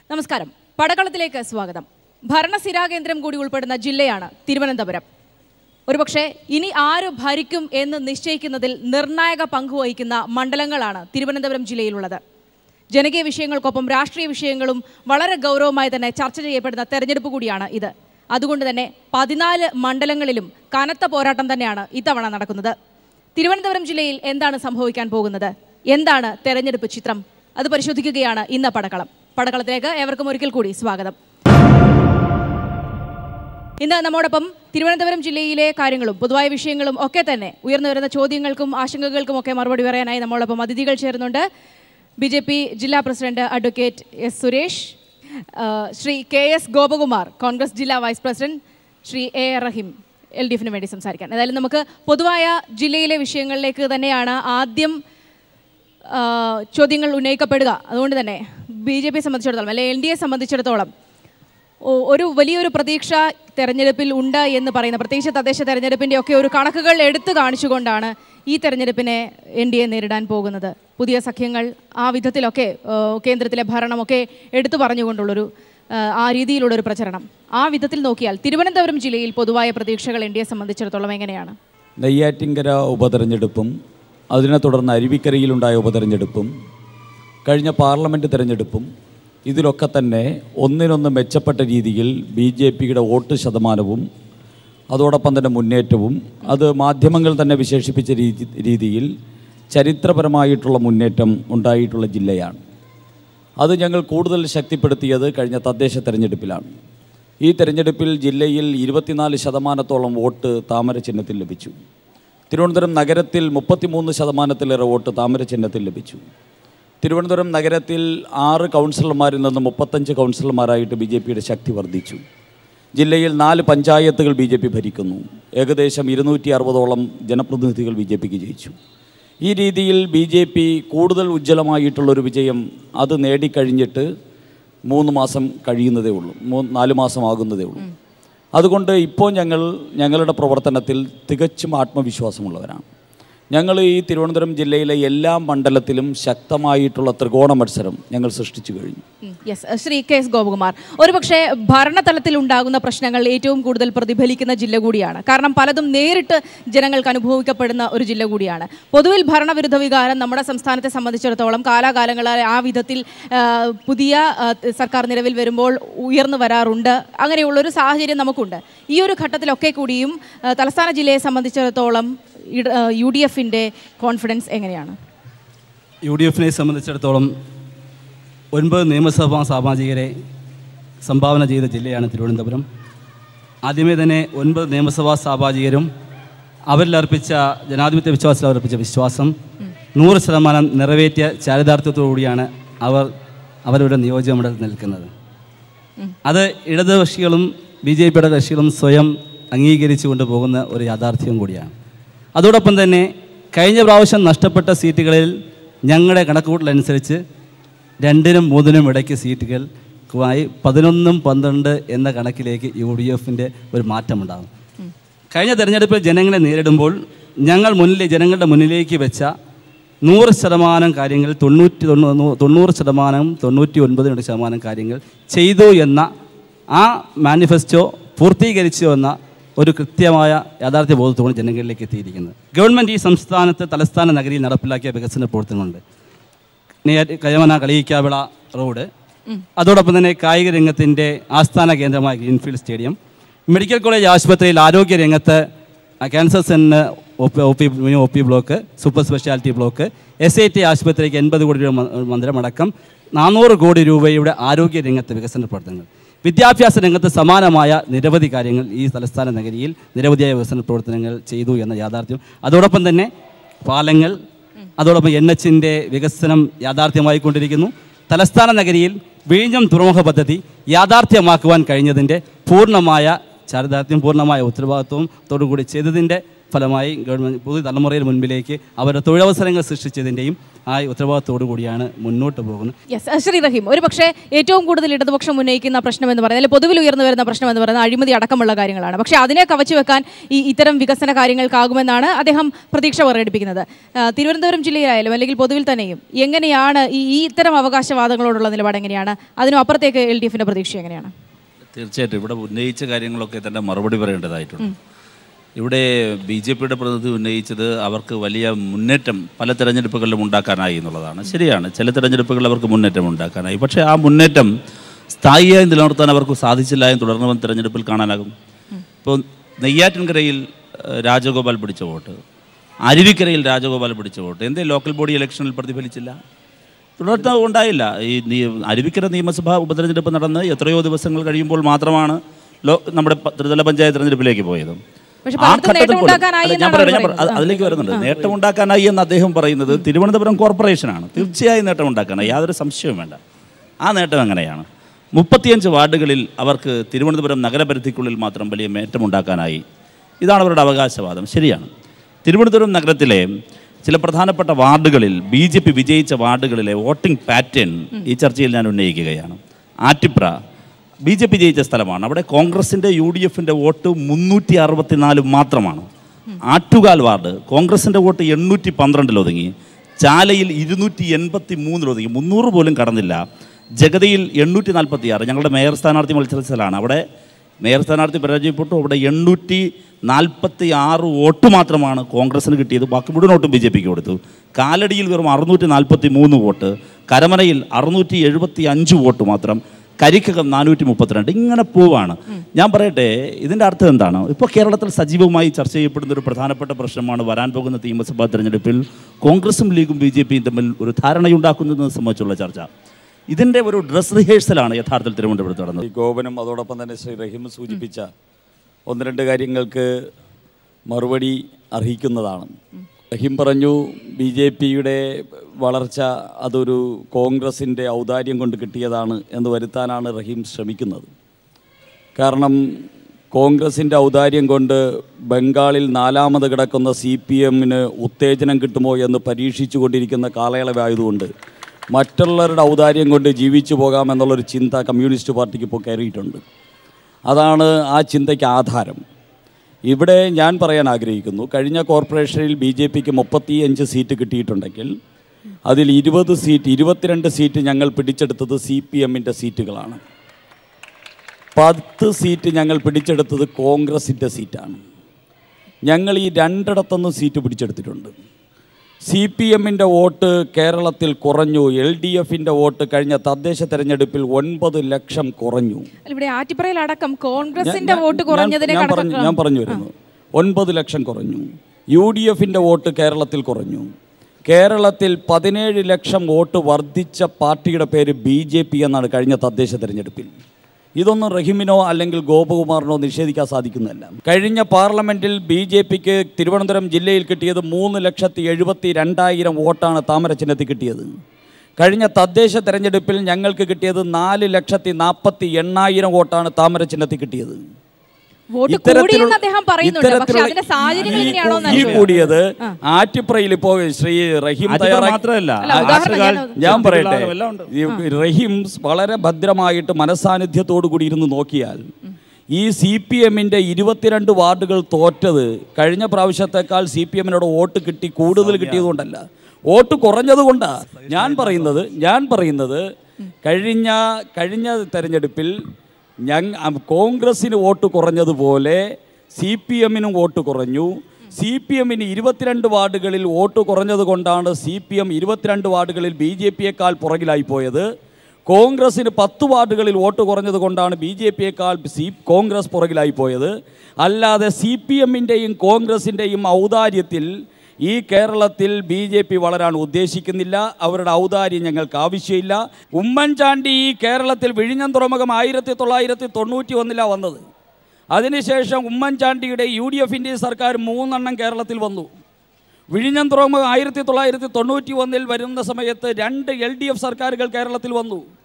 നമസ്കാരം പടകളത്തിലേക്ക് സ്വാഗതം ഭരണസിരാ കേന്ദ്രം കൂടി ഉൾപ്പെടുന്ന ജില്ലയാണ് തിരുവനന്തപുരം ഒരുപക്ഷെ ഇനി ആര് ഭരിക്കും എന്ന് നിശ്ചയിക്കുന്നതിൽ നിർണായക പങ്കുവഹിക്കുന്ന മണ്ഡലങ്ങളാണ് തിരുവനന്തപുരം ജില്ലയിലുള്ളത് ജനകീയ വിഷയങ്ങൾക്കൊപ്പം രാഷ്ട്രീയ വിഷയങ്ങളും വളരെ ഗൗരവമായി തന്നെ ചർച്ച ചെയ്യപ്പെടുന്ന തെരഞ്ഞെടുപ്പ് കൂടിയാണ് ഇത് അതുകൊണ്ട് തന്നെ പതിനാല് മണ്ഡലങ്ങളിലും കനത്ത പോരാട്ടം തന്നെയാണ് ഇത്തവണ നടക്കുന്നത് തിരുവനന്തപുരം ജില്ലയിൽ എന്താണ് സംഭവിക്കാൻ പോകുന്നത് എന്താണ് തെരഞ്ഞെടുപ്പ് ചിത്രം അത് പരിശോധിക്കുകയാണ് ഇന്ന് പടക്കളം പടക്കളത്തിലേക്ക് ഏവർക്കും ഒരിക്കൽ കൂടി സ്വാഗതം ഇന്ന് നമ്മോടൊപ്പം തിരുവനന്തപുരം ജില്ലയിലെ കാര്യങ്ങളും പൊതുവായ വിഷയങ്ങളും ഒക്കെ തന്നെ ഉയർന്നു വരുന്ന ചോദ്യങ്ങൾക്കും ആശങ്കകൾക്കും ഒക്കെ മറുപടി പറയാനായി നമ്മോടൊപ്പം അതിഥികൾ ചേരുന്നുണ്ട് ബി ജെ പി ജില്ലാ പ്രസിഡന്റ് അഡ്വക്കേറ്റ് എസ് സുരേഷ് ആ, Shri K S Gopakumar Congress ജില്ലാ vice president Shri A R Rahim L D എഫിന് വേണ്ടി സംസാരിക്കാൻ ഏതായാലും നമുക്ക് പൊതുവായ ജില്ലയിലെ വിഷയങ്ങളിലേക്ക് തന്നെയാണ് ആദ്യം ആ, ചോദ്യങ്ങൾ ഉന്നയിക്കപ്പെടുക അതുകൊണ്ട് തന്നെ ബി ജെ പിയെ സംബന്ധിച്ചിടത്തോളം അല്ലെ എൻ ഡി എ സംബന്ധിച്ചിടത്തോളം ഒ- ഒരു വലിയൊരു പ്രതീക്ഷ തെരഞ്ഞെടുപ്പിൽ ഉണ്ട് എന്ന് പറയുന്ന പ്രത്യേകിച്ച് തദ്ദേശ തെരഞ്ഞെടുപ്പിൻ്റെ ഒക്കെ ഒരു കണക്കുകൾ എടുത്തു കാണിച്ചുകൊണ്ടാണ് ഈ തെരഞ്ഞെടുപ്പിനെ എൻ ഡി എ നേരിടാൻ പോകുന്നത് പുതിയ സഖ്യങ്ങൾ ആ വിധത്തിലൊക്കെ ആ, കേന്ദ്രത്തിലെ ഭരണമൊക്കെ എടുത്തു പറഞ്ഞുകൊണ്ടുള്ളൊരു ആ, ആ രീതിയിലുള്ളൊരു പ്രചരണം ആ വിധത്തിൽ നോക്കിയാൽ തിരുവനന്തപുരം ജില്ലയിൽ പൊതുവായ പ്രതീക്ഷകൾ എൻ ഡി എ സംബന്ധിച്ചിടത്തോളം എങ്ങനെയാണ് നെയ്യാറ്റിങ്കര ഉപതെരഞ്ഞെടുപ്പും അതിനെ തുടർന്ന് അരുവിക്കരയിലുണ്ടായ ഉപതെരഞ്ഞെടുപ്പും കഴിഞ്ഞ പാർലമെൻറ്റ് തെരഞ്ഞെടുപ്പും ഇതിലൊക്കെ തന്നെ ഒന്നിനൊന്ന് മെച്ചപ്പെട്ട രീതിയിൽ ബി ജെ പിയുടെ വോട്ട് ശതമാനവും അതോടൊപ്പം തന്നെ മുന്നേറ്റവും അത് മാധ്യമങ്ങൾ തന്നെ വിശേഷിപ്പിച്ച രീതി രീതിയിൽ ചരിത്രപരമായിട്ടുള്ള മുന്നേറ്റം ഉണ്ടായിട്ടുള്ള ജില്ലയാണ് അത് ഞങ്ങൾ കൂടുതൽ ശക്തിപ്പെടുത്തിയത് കഴിഞ്ഞ തദ്ദേശ തെരഞ്ഞെടുപ്പിലാണ് ഈ തെരഞ്ഞെടുപ്പിൽ ജില്ലയിൽ ഇരുപത്തിനാല് ശതമാനത്തോളം വോട്ട് താമര ചിഹ്നത്തിൽ ലഭിച്ചു തിരുവനന്തപുരം നഗരത്തിൽ മുപ്പത്തിമൂന്ന് ശതമാനത്തിലേറെ വോട്ട് താമര ചിഹ്നത്തിൽ ലഭിച്ചു തിരുവനന്തപുരം നഗരത്തിൽ ആറ് കൗൺസിലർമാരിൽ നിന്ന് മുപ്പത്തഞ്ച് കൗൺസിലർമാരായിട്ട് ബി ജെ പിയുടെ ശക്തി വർദ്ധിച്ചു ജില്ലയിൽ നാല് പഞ്ചായത്തുകൾ ബി ജെ പി ഭരിക്കുന്നു ഏകദേശം ഇരുന്നൂറ്റി അറുപതോളം ജനപ്രതിനിധികൾ ബി ജെ പിക്ക് ജയിച്ചു ഈ രീതിയിൽ ബി ജെ പി കൂടുതൽ ഉജ്ജ്വലമായിട്ടുള്ളൊരു വിജയം അത് നേടിക്കഴിഞ്ഞിട്ട് മൂന്ന് മാസം കഴിയുന്നതേ ഉള്ളൂ മൂന്ന് നാല് മാസം ആകുന്നതേ ഉള്ളൂ അതുകൊണ്ട് ഇപ്പോൾ ഞങ്ങൾ ഞങ്ങളുടെ പ്രവർത്തനത്തിൽ തികച്ചും ആത്മവിശ്വാസമുള്ളവരാണ് ഞങ്ങൾ ഈ തിരുവനന്തപുരം ജില്ലയിലെ എല്ലാ മണ്ഡലത്തിലും ശക്തമായിട്ടുള്ള ത്രികോണ മത്സരം ഞങ്ങൾ സൃഷ്ടിച്ചു കഴിഞ്ഞു yes Shri K S Gopakumar ഒരുപക്ഷെ ഭരണതലത്തിൽ ഉണ്ടാകുന്ന പ്രശ്നങ്ങൾ ഏറ്റവും കൂടുതൽ പ്രതിഫലിക്കുന്ന ജില്ല കൂടിയാണ് കാരണം പലതും നേരിട്ട് ജനങ്ങൾക്ക് അനുഭവിക്കപ്പെടുന്ന ഒരു ജില്ല കൂടിയാണ് പൊതുവിൽ ഭരണവിരുദ്ധ വികാരം നമ്മുടെ സംസ്ഥാനത്തെ സംബന്ധിച്ചിടത്തോളം കാലാകാലങ്ങളായി ആ വിധത്തിൽ ആ, പുതിയ ആ, സർക്കാർ നിലവിൽ വരുമ്പോൾ ഉയർന്നു വരാറുണ്ട് അങ്ങനെയുള്ളൊരു സാഹചര്യം നമുക്കുണ്ട് ഈ ഒരു ഘട്ടത്തിലൊക്കെ കൂടിയും ആ, തലസ്ഥാന ജില്ലയെ സംബന്ധിച്ചിടത്തോളം ഇട- ആ, യു ഡി എഫിൻ്റെ കോൺഫിഡൻസ് എങ്ങനെയാണ് യു ഡി എഫിനെ സംബന്ധിച്ചിടത്തോളം ഒൻപത് നിയമസഭാ സാമാജികരെ സംഭാവന ചെയ്ത ജില്ലയാണ് തിരുവനന്തപുരം ആദ്യമേ തന്നെ ഒൻപത് നിയമസഭാ സാമാജികരും അവരിൽ അർപ്പിച്ച ജനാധിപത്യ വിശ്വാസത്തിൽ അർപ്പിച്ച വിശ്വാസം നൂറ് ശതമാനം നിറവേറ്റിയ ചാരിതാർത്ഥ്യത്തോടുകൂടിയാണ് അവർ അവരുടെ നിയോജകമണ്ഡലത്തിൽ നിൽക്കുന്നത് അത് ഇടതുകക്ഷികളും ബി ജെ പിയുടെ കക്ഷികളും സ്വയം അംഗീകരിച്ചു കൊണ്ടുപോകുന്ന ഒരു യാഥാർത്ഥ്യം കൂടിയാണ് അതോടൊപ്പം തന്നെ കഴിഞ്ഞ പ്രാവശ്യം നഷ്ടപ്പെട്ട സീറ്റുകളിൽ ഞങ്ങളുടെ കണക്കുകൂട്ടലനുസരിച്ച് രണ്ടിനും മൂന്നിനും ഇടയ്ക്ക് സീറ്റുകൾ ായി പതിനൊന്നും പന്ത്രണ്ട് എന്ന കണക്കിലേക്ക് യു ഡി എഫിൻ്റെ ഒരു മാറ്റമുണ്ടാകും കഴിഞ്ഞ തെരഞ്ഞെടുപ്പിൽ ജനങ്ങളെ നേരിടുമ്പോൾ ഞങ്ങൾ മുന്നിൽ ജനങ്ങളുടെ മുന്നിലേക്ക് വെച്ച നൂറ് ശതമാനം കാര്യങ്ങൾ തൊണ്ണൂറ്റി തൊണ്ണൂ തൊണ്ണൂറ് ശതമാനം തൊണ്ണൂറ്റി ഒൻപത് ശതമാനം കാര്യങ്ങൾ ചെയ്തു എന്ന ആ മാനിഫെസ്റ്റോ പൂർത്തീകരിച്ചു എന്ന ഒരു കൃത്യമായ യാഥാർത്ഥ്യ ബോധത്തോടെ ജനങ്ങളിലേക്ക് എത്തിയിരിക്കുന്നത് ഗവൺമെൻറ് ഈ സംസ്ഥാനത്ത് തലസ്ഥാന നഗരിയിൽ നടപ്പിലാക്കിയ വികസന പ്രവർത്തനങ്ങളുണ്ട് നെയ്യാറ്റി കയമന കളിയിക്കാവിള റോഡ് അതോടൊപ്പം തന്നെ കായിക രംഗത്തിൻ്റെ ആസ്ഥാന കേന്ദ്രമായ ഗ്രീൻഫീൽഡ് സ്റ്റേഡിയം മെഡിക്കൽ കോളേജ് ആശുപത്രിയിൽ ആരോഗ്യ രംഗത്ത് cancer centre O P O P block super speciality block S I T ആശുപത്രിക്ക് എൺപത് കോടി രൂപ മ- മന്ദിരമടക്കം നാനൂറ് കോടി രൂപയുടെ ആരോഗ്യ രംഗത്ത് വികസന പ്രവർത്തനങ്ങൾ വിദ്യാഭ്യാസ രംഗത്ത് സമാനമായ നിരവധി കാര്യങ്ങൾ ഈ തലസ്ഥാന നഗരിയിൽ നിരവധിയായ വികസന പ്രവർത്തനങ്ങൾ ചെയ്തു എന്ന യാഥാർത്ഥ്യം അതോടൊപ്പം തന്നെ പാലങ്ങൾ അതോടൊപ്പം എൻ എച്ചിൻ്റെ വികസനം യാഥാർത്ഥ്യമായിക്കൊണ്ടിരിക്കുന്നു തലസ്ഥാന നഗരിയിൽ വിഴിഞ്ഞം തുറമുഖ പദ്ധതി യാഥാർത്ഥ്യമാക്കുവാൻ കഴിഞ്ഞതിൻ്റെ പൂർണ്ണമായ ചാരിതാർത്ഥ്യം പൂർണ്ണമായ ഉത്തരവാദിത്വത്തോടു കൂടി ചെയ്തതിൻ്റെ ഫലമായി ഗവൺമെൻറ് പുതിയ തലമുറയുടെ മുൻപിലേക്ക് അവരുടെ തൊഴിലവസരങ്ങൾ സൃഷ്ടിച്ചതിൻ്റെയും ആ ഉത്തരവാദിത്തത്തോടു കൂടിയാണ് മുന്നോട്ട് പോകുന്നത് യെസ് ശ്രീ റഹീം ഒരു പക്ഷേ ഏറ്റവും കൂടുതൽ ഇടതുപക്ഷം ഉന്നയിക്കുന്ന പ്രശ്നം എന്ന് പറയുന്നത് അല്ലെങ്കിൽ പൊതുവിൽ ഉയർന്നു വരുന്ന പ്രശ്നം എന്ന് പറയുന്നത് അഴിമതി അടക്കമുള്ള കാര്യങ്ങളാണ് പക്ഷേ അതിനെ കവച്ചു വെക്കാൻ ഈ ഇത്തരം വികസന കാര്യങ്ങൾക്കാകുമെന്നാണ് അദ്ദേഹം പ്രതീക്ഷ പ്രകടിപ്പിക്കുന്നത് ആ, തിരുവനന്തപുരം ജില്ലയിലായാലും അല്ലെങ്കിൽ പൊതുവിൽ തന്നെയും എങ്ങനെയാണ് ഈ ഈ ഇത്തരം അവകാശവാദങ്ങളോടുള്ള നിലപാട് എങ്ങനെയാണ് അതിനും അപ്പുറത്തേക്ക് എൽ ഡി എഫിന്റെ പ്രതീക്ഷ എങ്ങനെയാണ് തീർച്ചയായിട്ടും ഇവിടെ ഉന്നയിച്ച കാര്യങ്ങളൊക്കെ തന്നെ മറുപടി പറയേണ്ടതായിട്ടുണ്ട് ഇവിടെ ബി ജെ പിയുടെ പ്രതിനിധി ഉന്നയിച്ചത് അവർക്ക് വലിയ മുന്നേറ്റം പല തെരഞ്ഞെടുപ്പുകളിലും ഉണ്ടാക്കാനായി എന്നുള്ളതാണ് ശരിയാണ് ചില തെരഞ്ഞെടുപ്പുകളിൽ അവർക്ക് മുന്നേറ്റം ഉണ്ടാക്കാനായി പക്ഷേ ആ മുന്നേറ്റം സ്ഥായിയായി നിലനിർത്താൻ അവർക്ക് സാധിച്ചില്ല എന്ന് തുടർന്ന് വന്ന തെരഞ്ഞെടുപ്പിൽ കാണാനാകും ഇപ്പോൾ നെയ്യാറ്റിൻകരയിൽ ഏഹ്, രാജഗോപാൽ പിടിച്ച വോട്ട് അരുവിക്കരയിൽ രാജഗോപാൽ പിടിച്ച വോട്ട് എന്തേ ലോക്കൽ ബോഡി ഇലക്ഷനിൽ പ്രതിഫലിച്ചില്ല തുടർന്ന് ഉണ്ടായില്ല ഈ നീ- അരുവിക്കര നിയമസഭാ ഉപതെരഞ്ഞെടുപ്പ് നടന്ന് എത്രയോ ദിവസങ്ങൾ കഴിയുമ്പോൾ മാത്രമാണ് ലോ നമ്മുടെ പ- ത്രിതല പഞ്ചായത്ത് തെരഞ്ഞെടുപ്പിലേക്ക് പോയത് പക്ഷെ ആ പലർക്കും ഘട്ടത്തിൽ നേട്ടം പോലും- ഉണ്ടാക്കാനായി അല്ല, ഞാൻ എന്നാണ് പറയാം, ഞാൻ പറയുന്നത്. പറയാം. അത് അതിലേക്ക് വരുന്നുണ്ട് നേട്ടം ഉണ്ടാക്കാനായി എന്ന് അദ്ദേഹം പറയുന്നത് തിരുവനന്തപുരം കോർപ്പറേഷനാണ് തീർച്ചയായും നേട്ടം ഉണ്ടാക്കാനായി യാതൊരു സംശയവും വേണ്ട ആ നേട്ടം എങ്ങനെയാണ് മുപ്പത്തിയഞ്ച് വാർഡുകളിൽ അവർക്ക് തിരുവനന്തപുരം നഗരപരിധിക്കുള്ളിൽ മാത്രം വലിയ നേട്ടമുണ്ടാക്കാനായി ഇതാണ് അവരുടെ അവകാശവാദം ശരിയാണ് തിരുവനന്തപുരം നഗരത്തിലെ ചില പ്രധാനപ്പെട്ട വാർഡുകളിൽ ബി ജെ പി വിജയിച്ച വാർഡുകളിലെ വോട്ടിംഗ് പാറ്റേൺ ഈ ചർച്ചയിൽ ഞാൻ ഉന്നയിക്കുകയാണ് ആറ്റിപ്ര ബി ജെ പി ജയിച്ച സ്ഥലമാണ് അവിടെ കോൺഗ്രസിൻ്റെ യു ഡി എഫിൻ്റെ വോട്ട് മുന്നൂറ്റി അറുപത്തിനാല് മാത്രമാണ് ആറ്റുകാൽ വാർഡ് കോൺഗ്രസിൻ്റെ വോട്ട് എണ്ണൂറ്റി പന്ത്രണ്ടിൽ ഒതുങ്ങി ചാലയിൽ ഇരുന്നൂറ്റി എൺപത്തി മൂന്നിൽ ഒതുങ്ങി മുന്നൂറ് പോലും കടന്നില്ല ജഗതിയിൽ എണ്ണൂറ്റി നാൽപ്പത്തി ആറ് ഞങ്ങളുടെ മേയർ സ്ഥാനാർത്ഥി മത്സരിച്ചതാണ് അവിടെ മേയർ സ്ഥാനാർത്ഥി പരാജയപ്പെട്ടു അവിടെ എണ്ണൂറ്റി നാൽപ്പത്തി ആറ് വോട്ട് മാത്രമാണ് കോൺഗ്രസിന് കിട്ടിയത് ബാക്കി മുഴുവൻ വോട്ടും ബി ജെ പിക്ക് കൊടുത്തു കാലടിയിൽ വെറും അറുന്നൂറ്റി നാൽപ്പത്തി മൂന്ന് വോട്ട് കരമനയിൽ അറുന്നൂറ്റി എഴുപത്തി അഞ്ച് വോട്ട് മാത്രം കരിക്കകം നാനൂറ്റി മുപ്പത്തിരണ്ട് ഇങ്ങനെ പോവാണ് ഞാൻ പറയട്ടെ ഇതിൻ്റെ അർത്ഥം എന്താണ് ഇപ്പോൾ കേരളത്തിൽ സജീവമായി ചർച്ച ചെയ്യപ്പെടുന്ന ഒരു പ്രധാനപ്പെട്ട പ്രശ്നമാണ് വരാൻ പോകുന്ന നിയമസഭാ തെരഞ്ഞെടുപ്പിൽ കോൺഗ്രസും ലീഗും ബി ജെ പിയും തമ്മിൽ ഒരു ധാരണയുണ്ടാക്കുന്നതിനെ സംബന്ധിച്ചുള്ള ചർച്ച ഇതിൻ്റെ ഒരു ഡ്രസ് റിഹേഴ്സലാണ് യഥാർത്ഥത്തിൽ തിരുവനന്തപുരത്ത് നടന്നത് ഈ ഗോപനും അതോടൊപ്പം തന്നെ ശ്രീ റഹീം സൂചിപ്പിച്ച ഒന്ന് രണ്ട് കാര്യങ്ങൾക്ക് മറുപടി അർഹിക്കുന്നതാണ് റഹീം പറഞ്ഞു ബി ജെ പിയുടെ വളർച്ച അതൊരു കോൺഗ്രസിൻ്റെ ഔദാര്യം കൊണ്ട് കിട്ടിയതാണ് എന്ന് വരുത്താനാണ് റഹീം ശ്രമിക്കുന്നത് കാരണം കോൺഗ്രസിൻ്റെ ഔദാര്യം കൊണ്ട് ബംഗാളിൽ നാലാമത് കിടക്കുന്ന സി പി എമ്മിന് ഉത്തേജനം കിട്ടുമോ എന്ന് പരീക്ഷിച്ചു കൊണ്ടിരിക്കുന്ന കാലയളവായതുകൊണ്ട് മറ്റുള്ളവരുടെ ഔദാര്യം കൊണ്ട് ജീവിച്ചു പോകാമെന്നുള്ളൊരു ചിന്ത കമ്മ്യൂണിസ്റ്റ് പാർട്ടിക്ക് ഇപ്പോൾ കയറിയിട്ടുണ്ട് അതാണ് ആ ചിന്തയ്ക്ക് ആധാരം ഇവിടെ ഞാൻ പറയാൻ ആഗ്രഹിക്കുന്നു കഴിഞ്ഞ കോർപ്പറേഷനിൽ ബി ജെ പിക്ക് മുപ്പത്തിയഞ്ച് സീറ്റ് കിട്ടിയിട്ടുണ്ടെങ്കിൽ അതിൽ ഇരുപത് സീറ്റ് ഇരുപത്തിരണ്ട് സീറ്റ് ഞങ്ങൾ പിടിച്ചെടുത്തത് സി പി എമ്മിൻ്റെ സീറ്റുകളാണ് പത്ത് സീറ്റ് ഞങ്ങൾ പിടിച്ചെടുത്തത് കോൺഗ്രസിൻ്റെ സീറ്റാണ് ഞങ്ങൾ ഈ രണ്ടിടത്തുനിന്നും സീറ്റ് പിടിച്ചെടുത്തിട്ടുണ്ട് സി പി എമ്മിൻ്റെ വോട്ട് കേരളത്തിൽ കുറഞ്ഞു എൽ ഡി എഫിൻ്റെ വോട്ട് കഴിഞ്ഞ തദ്ദേശ തെരഞ്ഞെടുപ്പിൽ ഒൻപത് ലക്ഷം കുറഞ്ഞു അല്ല, ഇവിടെ ആറ്റിപ്പറയിൽ അടക്കം കോൺഗ്രസിന്റെ ഞാൻ- വോട്ട് ഞാൻ- കുറഞ്ഞതിനെ ഞാൻ പറഞ്ഞു കണക്കാക്കാം ഞാൻ പറഞ്ഞു വരുന്നു ഒൻപത് ലക്ഷം കുറഞ്ഞു യു ഡി എഫിൻ്റെ വോട്ട് കേരളത്തിൽ കുറഞ്ഞു കേരളത്തിൽ പതിനേഴ് ലക്ഷം വോട്ട് വർദ്ധിച്ച പാർട്ടിയുടെ പേര് ബി ജെ പി എന്നാണ് കഴിഞ്ഞ തദ്ദേശ തെരഞ്ഞെടുപ്പിൽ ഇതൊന്നും റഹിമിനോ അല്ലെങ്കിൽ ഗോപകുമാറിനോ നിഷേധിക്കാൻ സാധിക്കുന്നതല്ല കഴിഞ്ഞ പാർലമെന്റിൽ ബി ജെ പിക്ക് തിരുവനന്തപുരം ജില്ലയിൽ കിട്ടിയത് മൂന്ന് ലക്ഷത്തി എഴുപത്തി രണ്ടായിരം വോട്ടാണ് താമര ചിഹ്നത്തിൽ കിട്ടിയത് കഴിഞ്ഞ തദ്ദേശ തെരഞ്ഞെടുപ്പിൽ ഞങ്ങൾക്ക് കിട്ടിയത് നാല് ലക്ഷത്തി നാൽപ്പത്തി എണ്ണായിരം വോട്ടാണ് താമര ചിഹ്നത്തിൽ കിട്ടിയത് വോട്ട് ഇത്തരത്തിലുള്ള- കൂടിയെന്ന് അദ്ദേഹം പറയുന്നുണ്ട് പക്ഷെ ഇത്തരത്തിലുള്ള അതിന്റെ സാഹചര്യങ്ങൾ ഈ- എങ്ങനെയാണോ ഈ കൂടിയത് ആറ്റിപ്രയിൽ ഇപ്പോൾ ശ്രീ റഹീം ആറ്റിപ്പുറം തയ്യാറാക്കി മാത്രമല്ല അല്ല, ഉദാഹരണം ആറ്റുകാൽ, ഞാൻ- ഞാൻ പറയട്ടെ എല്ലാം ഉണ്ട്. ഈ റഹീം വളരെ ഭദ്രമായിട്ട് മനസാന്നിധ്യത്തോടു കൂടി ഇരുന്ന് നോക്കിയാൽ ഈ സി പി എമ്മിൻ്റെ ഇരുപത്തിരണ്ട് വാർഡുകൾ തോറ്റത് കഴിഞ്ഞ പ്രാവശ്യത്തെക്കാൾ സി പി എമ്മിനോട് വോട്ട് കിട്ടി കൂടുതൽ കിട്ടിയതുകൊണ്ടല്ല വോട്ട് കുറഞ്ഞത് കൊണ്ടാണ് ഞാൻ പറയുന്നത് ഞാൻ പറയുന്നത് കഴിഞ്ഞ കഴിഞ്ഞ തെരഞ്ഞെടുപ്പിൽ ഞങ്ങ കോൺഗ്രസ്സിന് വോട്ട് കുറഞ്ഞതുപോലെ സി പി എമ്മിനും വോട്ട് കുറഞ്ഞു സി പി എമ്മിന് ഇരുപത്തിരണ്ട് വാർഡുകളിൽ വോട്ട് കുറഞ്ഞത് കൊണ്ടാണ് സി പി എം ഇരുപത്തിരണ്ട് വാർഡുകളിൽ ബി ജെ പിയേക്കാൾ പുറകിലായി പോയത് കോൺഗ്രസ്സിന് പത്ത് വാർഡുകളിൽ വോട്ട് കുറഞ്ഞത് കൊണ്ടാണ് ബി ജെ പിയേക്കാൾ സി കോൺഗ്രസ് പുറകിലായി പോയത് അല്ലാതെ സി പി എമ്മിൻ്റെയും കോൺഗ്രസിൻ്റെയും ഔദാര്യത്തിൽ ഈ കേരളത്തിൽ ബി ജെ പി വളരാൻ ഉദ്ദേശിക്കുന്നില്ല അവരുടെ ഔദാര്യം ഞങ്ങൾക്ക് ആവശ്യമില്ല ഉമ്മൻചാണ്ടി ഈ കേരളത്തിൽ വിഴിഞ്ഞം തുറമുഖം ആയിരത്തി തൊള്ളായിരത്തി തൊണ്ണൂറ്റി ഒന്നിലാണ് വന്നത് അതിനുശേഷം ഉമ്മൻചാണ്ടിയുടെ യു ഡി എഫിൻ്റെ സർക്കാർ മൂന്നെണ്ണം കേരളത്തിൽ വന്നു വിഴിഞ്ഞം തുറമുഖം ആയിരത്തി തൊള്ളായിരത്തി തൊണ്ണൂറ്റി ഒന്നിൽ വരുന്ന സമയത്ത് രണ്ട് എൽ ഡി എഫ് സർക്കാരുകൾ കേരളത്തിൽ വന്നു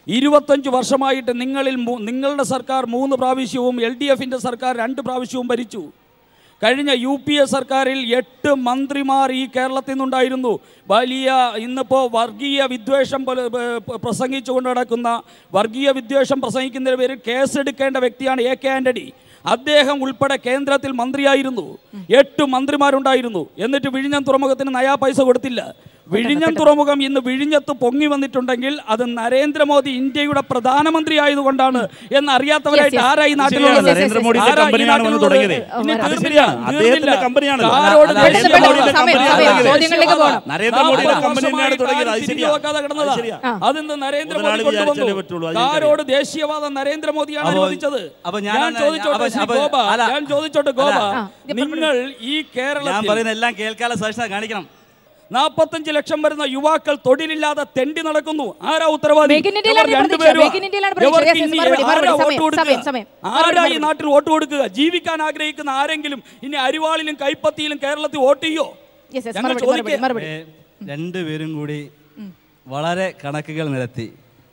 ഇരുപത്തഞ്ച് വർഷമായിട്ട് നിങ്ങളിൽ മൂ- നിങ്ങളുടെ സർക്കാർ മൂന്ന് പ്രാവശ്യവും എൽ ഡി എഫിൻ്റെ സർക്കാർ രണ്ട് പ്രാവശ്യവും ഭരിച്ചു കഴിഞ്ഞ യു പി എ സർക്കാരിൽ എട്ട് മന്ത്രിമാർ ഈ കേരളത്തിൽ നിന്നുണ്ടായിരുന്നു വലിയ ഇന്നിപ്പോൾ വർഗീയ വിദ്വേഷം പോലെ ഏ, പ്രസംഗിച്ചുകൊണ്ട് നടക്കുന്ന വർഗീയ വിദ്വേഷം പ്രസംഗിക്കുന്നതിന് പേരിൽ കേസെടുക്കേണ്ട വ്യക്തിയാണ് എ കെ ആൻ്റണി അദ്ദേഹം ഉൾപ്പെടെ കേന്ദ്രത്തിൽ മന്ത്രിയായിരുന്നു എട്ട് മന്ത്രിമാരുണ്ടായിരുന്നു എന്നിട്ട് വിഴിഞ്ഞം തുറമുഖത്തിന് നയാ പൈസ കൊടുത്തില്ല വിഴിഞ്ഞം തുറമുഖം ഇന്ന് വിഴിഞ്ഞത്ത് പൊങ്ങി വന്നിട്ടുണ്ടെങ്കിൽ അത് നരേന്ദ്രമോദി ഇന്ത്യയുടെ പ്രധാനമന്ത്രി ആയതുകൊണ്ടാണ് എന്ന് അറിയാത്തവരായിട്ട് Yes, yes. ആരാ ഈ ശരിയാണ്. നാട്ടിലുള്ളത് നരേന്ദ്രമോദിയുടെ ആരാ ഈ കമ്പനിയാണ് വന്ന് നാട്ടിലുള്ളത്? തുടങ്ങിയത്. ഇനി അത് തീർന്നില്ല, ശരിയാണ്. അദ്ദേഹത്തിന്റെ തീർന്നില്ല. കമ്പനിയാണല്ലോ. ആരോട് പെട്ടെന്ന് ദേശീയ പെട്ടെന്ന് ബോർഡിന്റെ സമയം, കമ്പനിയാണ് സമയം, തുടങ്ങിയത്? ചോദ്യങ്ങളിലേക്ക് പോകണം. നരേന്ദ്രമോദിയുടെ നാൽപ്പത് കമ്പനിയാണ് വർഷമായിട്ട് തുടങ്ങിയത്. അത് ആരും ശരിയാ. തിരിഞ്ഞു നോക്കാതെ കിടന്നതാ. അത് ശരിയാ. അതിന്ന് നരേന്ദ്രമോദി മുതലാളി വിചാരിച്ചാലേ പറ്റുള്ളൂ. കൊണ്ടുവന്നു അത് ആരോട് ദേശീയവാദം നരേന്ദ്രമോദിയാണ് അപ്പോ- അനുവദിച്ചത് അപ്പോ ഞാൻ ഞാൻ ഒന്ന് ചോദിച്ചോട്ടെ അപ്പോ- ശ്രീ അപ്പോ- ഗോപ അല്ല. ഞാൻ ചോദിച്ചോട്ടെ ഗോപ ആ, ഇത് നിങ്ങൾ ഈ ഞാൻ കേരളത്തിൽ പറയുന്ന എല്ലാം കേൾക്കാനുള്ള സഹിഷ്ണുത കാണിക്കണം നാൽപ്പത്തഞ്ച് ലക്ഷം വരുന്ന യുവാക്കൾ തൊഴിലില്ലാതെ തെണ്ടി നടക്കുന്നു ആരാ ഉത്തരവാദി Make in India-ലാണ് ഇവർ ഈ രണ്ടുപേരും പ്രതീക്ഷ. Make in India-ലാണ് പ്രതീക്ഷ. ഇവർക്ക് Yes, yes, ഇനി മറുപടി, ആരാ മറുപടി. വോട്ട് സമയം, കൊടുക്കുക? സമയം, സമയം. ആരാ ഈ മറുപടി. നാട്ടിൽ വോട്ട് കൊടുക്കുക ജീവിക്കാൻ ആഗ്രഹിക്കുന്ന ആരെങ്കിലും ഇനി അരിവാളിലും കൈപ്പത്തിയിലും കേരളത്തിൽ വോട്ട് ചെയ്യോ Yes, yes, ഞങ്ങൾ മറുപടി, ചോദിക്കേ. മറുപടി, മറുപടി. ഏ, രണ്ടുപേരും കൂടി വളരെ കണക്കുകൾ നിരത്തി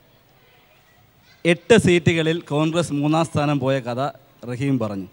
എട്ട് സീറ്റുകളിൽ കോൺഗ്രസ് മൂന്നാം സ്ഥാനം പോയ കഥ റഹീം പറഞ്ഞു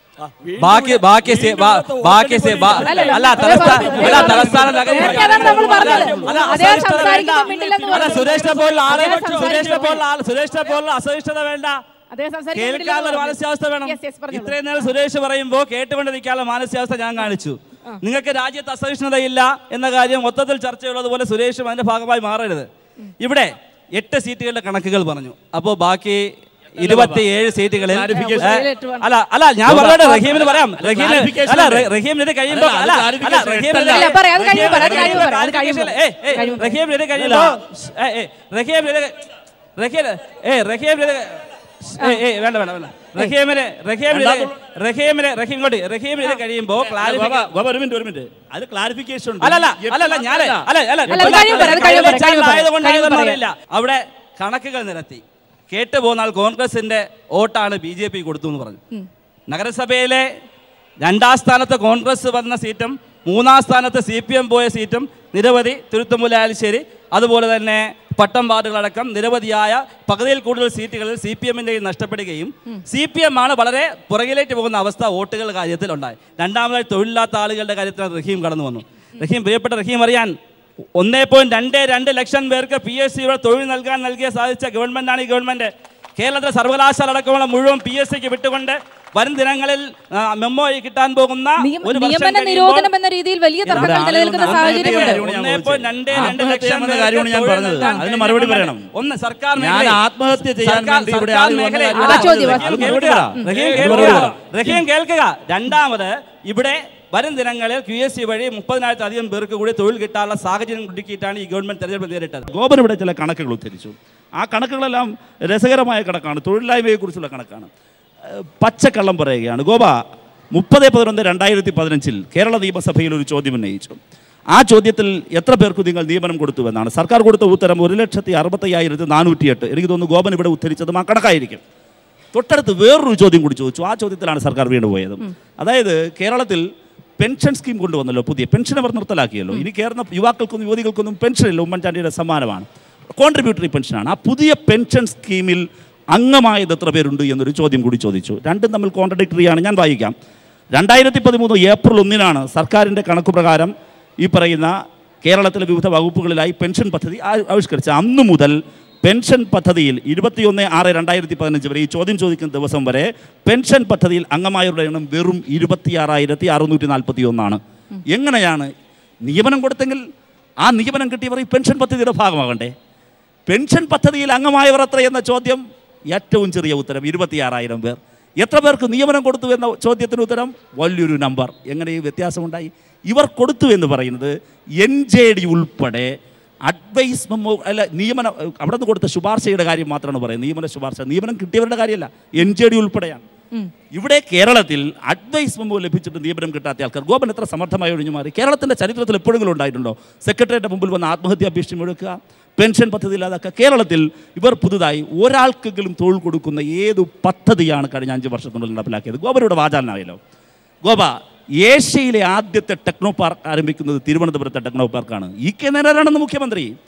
ബാക്കി ബാക്കി സീ- ബാ- ബാക്കി സീ- ബാ- അല്ലല്ല, അല്ല അത് തലസ്ഥാന പറഞ്ഞു. അല്ല തലസ്ഥാന നഗരം നേരത്തെ അതാണ് നമ്മൾ പറഞ്ഞത്. അല്ല, അദ്ദേഹം അസഹിഷ്ണുത സംസാരിക്കുമ്പോൾ വേണ്ട. മിണ്ടില്ലെന്ന് അല്ല പറഞ്ഞു. സുരേഷിനെ പോലുള്ള ആളെ അദ്ദേഹം സുരേഷിനെ പോലുള്ള ആൾ സുരേഷിനെ പോലുള്ള അസഹിഷ്ണുത വേണ്ട അദ്ദേഹം സംസാരിക്കുമ്പോൾ കേൾക്കാനുള്ള ഒരു മിണ്ടില്ലെന്ന് മാനസികാവസ്ഥ വേണം പറഞ്ഞു. Yes, yes, പറഞ്ഞോളൂ. ഇത്രയും നേരം സുരേഷ് പറയുമ്പോൾ കേട്ടുകൊണ്ട് നിൽക്കാനുള്ള മാനസികാവസ്ഥ ഞാൻ കാണിച്ചു നിങ്ങൾക്ക് രാജ്യത്ത് അസഹിഷ്ണുതയില്ല എന്ന കാര്യം മൊത്തത്തിൽ ചർച്ചയുള്ളതുപോലെ സുരേഷും അതിന്റെ ഭാഗമായി മാറരുത് ഇവിടെ എട്ട് സീറ്റുകളുടെ കണക്കുകൾ പറഞ്ഞു അപ്പോൾ ബാക്കി ഇരുപത്തിയേഴ് സീറ്റുകളിൽ Clarification. ഏ, അല്ല അല്ല ഞാൻ പറഞ്ഞോട്ടെ റഹീമിന് പറയാം റഹീമിന് Clarification അല്ല ഉണ്ട്. റ- റഹീമിന് ഇത് കഴിയുമ്പോൾ അല്ല, അത് അല്ല അല്ല clarification റഹീമിന് എട്ടല്ല. ഇല്ല, പറയാം, അത് കഴിയുമ്പോൾ പറയാം, അത് കഴിയുമ്പോൾ പറയാം, അത് clarification കഴിയുമ്പോൾ. ഏയ്, ഏയ്, കഴിയുമ്പോൾ. റഹീമിന് ഇത് കഴിയുമ്പോൾ ഏയ്, ഏയ്, റഹീമിന് ഇത് റഹീം ഏയ് റഹീമിന് ഇത് ഏയ്, ഏയ്, വേണ്ട വേണ്ട വേണ്ട റഹീമിന് റഹീമിന് ഇത് റഹീമിന് റഹീം കൊണ്ട് റഹീമിന് ഇത് കഴിയുമ്പോൾ ഗോപ, ക്ലാരിഫിക്കേഷൻ ഗോപ, ഒരു മിനിറ്റ് ഒരു മിനിറ്റ് അത് ക്ലാരിഫിക്കേഷൻ ഉണ്ട് അല്ലല്ല അല്ലല്ല ഞാൻ അല്ല അല്ല അല്ല, അത് കഴിയുമ്പോൾ പറയാം, അത് കഴിയുമ്പോൾ പറയാം, കഴിയുമ്പോൾ ആയതുകൊണ്ട് പറയാം. ആയതൊന്നും അറിയില്ല അവിടെ കണക്കുകൾ നിരത്തി കേട്ടു പോന്നാൽ കോൺഗ്രസിന്റെ വോട്ടാണ് ബി ജെ പി കൊടുത്തു എന്ന് പറഞ്ഞു നഗരസഭയിലെ രണ്ടാം സ്ഥാനത്ത് കോൺഗ്രസ് വന്ന സീറ്റും മൂന്നാം സ്ഥാനത്ത് സി പി എം പോയ സീറ്റും നിരവധി തിരുത്തുമുലാലിശ്ശേരി അതുപോലെ തന്നെ പട്ടം വാർഡുകളടക്കം നിരവധിയായ പകുതിയിൽ കൂടുതൽ സീറ്റുകളിൽ സി പി എമ്മിൻ്റെ നഷ്ടപ്പെടുകയും സി പി എം ആണ് വളരെ പുറകിലേക്ക് പോകുന്ന അവസ്ഥ വോട്ടുകളുടെ കാര്യത്തിൽ ഉണ്ടായി രണ്ടാമതായി തൊഴിലില്ലാത്ത ആളുകളുടെ കാര്യത്തിൽ റഹീം കടന്നു വന്നു റഹീം പ്രിയപ്പെട്ട റഹീം അറിയാൻ ഒന്നേ പോയിന്റ് രണ്ട് രണ്ട് ലക്ഷം പേർക്ക് പി എസ് സിയുടെ തൊഴിൽ നൽകാൻ നൽകിയ സാധിച്ച ഗവൺമെന്റാണ് ഈ ഗവൺമെന്റ് കേരളത്തിലെ സർവകലാശാല അടക്കമുള്ള മുഴുവൻ പി എസ് സിക്ക് വിട്ടുകൊണ്ട് വരും ദിനങ്ങളിൽ ആ, മെമ്മോ കിട്ടാൻ പോകുന്ന നിയമ- ഒരു വർഷം നിയമന കഴിയുമ്പോൾ നിരോധനം എന്ന രീതിയിൽ വലിയ തർക്കങ്ങൾ ആളുകൾ നിലനിൽക്കുന്ന ആത്മഹത്യ സാഹചര്യമുണ്ട് കാര്യമാണ് ഞാൻ ഒന്നേ പോയിന്റ് രണ്ട് ചോദിച്ചത്. രണ്ട് ആത്മഹത്യ ലക്ഷം ചെയ്യുന്ന പേർക്ക് കാര്യമാണ് ഞാൻ തൊഴിൽ പറഞ്ഞത്. നൽകാൻ അതിന് മറുപടി ഗവൺമെന്റ് പറയണം. ഒന്ന് സർക്കാർ ഞാൻ മേഖലയിൽ- ആത്മഹത്യ ചെയ്യാൻ സർക്കാർ- വേണ്ടി ഇവിടെ സർക്കാർ ആളുകൾ വന്ന മേഖലയിൽ- കാര്യം ആ ചോദ്യം, റഹീം അത് കേൾക്കുക. മറുപടി റഹീം പറ. കേൾക്കുക. മറുപടി പറ. റഹീം കേൾക്കുക രണ്ടാമത് ഇവിടെ വരും ദിനങ്ങളിൽ ക്യു എസ് സി വഴി മുപ്പതിനായിരത്തിലധികം പേർക്ക് കൂടി തൊഴിൽ കിട്ടാനുള്ള സാഹചര്യം ഒരുക്കിയിട്ടാണ് ഈ ഗവൺമെന്റ് തെരഞ്ഞെടുപ്പ് നേരിട്ടത് ഗോപൻ ഇവിടെ ചില കണക്കുകൾ ഉദ്ധരിച്ചു ആ കണക്കുകളെല്ലാം രസകരമായ കണക്കാണ് തൊഴിലില്ലായ്മയെക്കുറിച്ചുള്ള കണക്കാണ് ഏഹ് പച്ചക്കള്ളം പറയുകയാണ് ഗോപ മുപ്പത് പതിനൊന്ന് രണ്ടായിരത്തി പതിനഞ്ചിൽ കേരള നിയമസഭയിൽ ഒരു ചോദ്യം ഉന്നയിച്ചു ആ ചോദ്യത്തിൽ എത്ര പേർക്ക് നിങ്ങൾ നിയമനം കൊടുത്തു എന്നാണ് സർക്കാർ കൊടുത്ത ഉത്തരം ഒരു ലക്ഷത്തി അറുപത്തയ്യായിരത്തി നാനൂറ്റിയെട്ട് എനിക്ക് തോന്നുന്നു ഗോപൻ ഇവിടെ ഉദ്ധരിച്ചതും ആ കണക്കായിരിക്കും തൊട്ടടുത്ത് വേറൊരു ചോദ്യം കൂടി ചോദിച്ചു ആ ചോദ്യത്തിലാണ് സർക്കാർ വീണുപോയത് അതായത് കേരളത്തിൽ പെൻഷൻ സ്കീം കൊണ്ടുവന്നല്ലോ പുതിയ പെൻഷൻ അവർ നിർത്തലാക്കിയല്ലോ ഇനി കേരള യുവാക്കൾക്കും യുവതികൾക്കൊന്നും പെൻഷനില്ല ഉമ്മൻചാണ്ടിയുടെ സമ്മാനമാണ് കോൺട്രിബ്യൂട്ടറി പെൻഷനാണ് ആ പുതിയ പെൻഷൻ സ്കീമിൽ അംഗമായത് എത്ര പേരുണ്ട് എന്നൊരു ചോദ്യം കൂടി ചോദിച്ചു രണ്ടും തമ്മിൽ കോൺട്രഡിക്ടറിയാണ് ഞാൻ വായിക്കാം രണ്ടായിരത്തി പതിമൂന്ന് ഏപ്രിൽ ഒന്നിനാണ് സർക്കാരിൻ്റെ കണക്ക് പ്രകാരം ഈ പറയുന്ന കേരളത്തിലെ വിവിധ വകുപ്പുകളിലായി പെൻഷൻ പദ്ധതി ആ- ആവിഷ്കരിച്ച അന്നു മുതൽ പെൻഷൻ പദ്ധതിയിൽ ഇരുപത്തിയൊന്ന് ആറ് രണ്ടായിരത്തി പതിനഞ്ച് വരെ ഈ ചോദ്യം ചോദിക്കുന്ന ദിവസം വരെ പെൻഷൻ പദ്ധതിയിൽ അംഗമായവരുടെ എണ്ണം വെറും ഇരുപത്തിയാറായിരത്തി അറുന്നൂറ്റി നാൽപ്പത്തി ഒന്നാണ് എങ്ങനെയാണ് നിയമനം കൊടുത്തെങ്കിൽ ആ നിയമനം കിട്ടിയവർ ഈ പെൻഷൻ പദ്ധതിയുടെ ഭാഗമാകണ്ടേ പെൻഷൻ പദ്ധതിയിൽ അംഗമായവർ എത്ര എന്ന ചോദ്യം ഏറ്റവും ചെറിയ ഉത്തരം ഇരുപത്തിയാറായിരം പേർ എത്ര പേർക്ക് നിയമനം കൊടുത്തു എന്ന ചോദ്യത്തിന് ഉത്തരം വലിയൊരു നമ്പർ എങ്ങനെ ഈ വ്യത്യാസമുണ്ടായി ഇവർ കൊടുത്തു എന്ന് പറയുന്നത് എൻ ജെ ഡി ഉൾപ്പെടെ അഡ്വൈസ് മെമ്മോ അല്ല നിയമനം അവിടെ നിന്ന് കൊടുത്ത ശുപാർശയുടെ കാര്യം മാത്രമാണ് പറയുന്നത് നിയമന ശുപാർശ നിയമനം കിട്ടിയവരുടെ കാര്യമല്ല എൻ ജെ ഡി ഉൾപ്പെടെയാണ് ഇവിടെ കേരളത്തിൽ അഡ്വൈസ് മെമ്മോ ലഭിച്ചിട്ട് നിയമനം കിട്ടാത്ത ആൾക്കാർ ഗോപൻ എത്ര സമർത്ഥമായി ഒഴിഞ്ഞു മാറി കേരളത്തിൻ്റെ ചരിത്രത്തിൽ എപ്പോഴെങ്കിലും ഉണ്ടായിട്ടുണ്ടോ സെക്രട്ടറിയുടെ മുമ്പിൽ വന്ന് ആത്മഹത്യാ ഭീഷണി മുഴക്കുക പെൻഷൻ പദ്ധതി ഇല്ലാതാക്കുക കേരളത്തിൽ ഇവർ പുതുതായി ഒരാൾക്കെങ്കിലും തൊഴിൽ കൊടുക്കുന്ന ഏതു പദ്ധതിയാണ് കഴിഞ്ഞ അഞ്ച് വർഷത്തിനുള്ളിൽ നടപ്പിലാക്കിയത് ഗോപനയുടെ വാചാലനായല്ലോ ഗോപ ഏഷ്യയിലെ ആദ്യത്തെ ടെക്നോ പാർക്ക് ആരംഭിക്കുന്നത് തിരുവനന്തപുരത്തെ ടെക്നോ പാർക്കാണ് ഇ കെ നേരാണെന്ന് മുഖ്യമന്ത്രി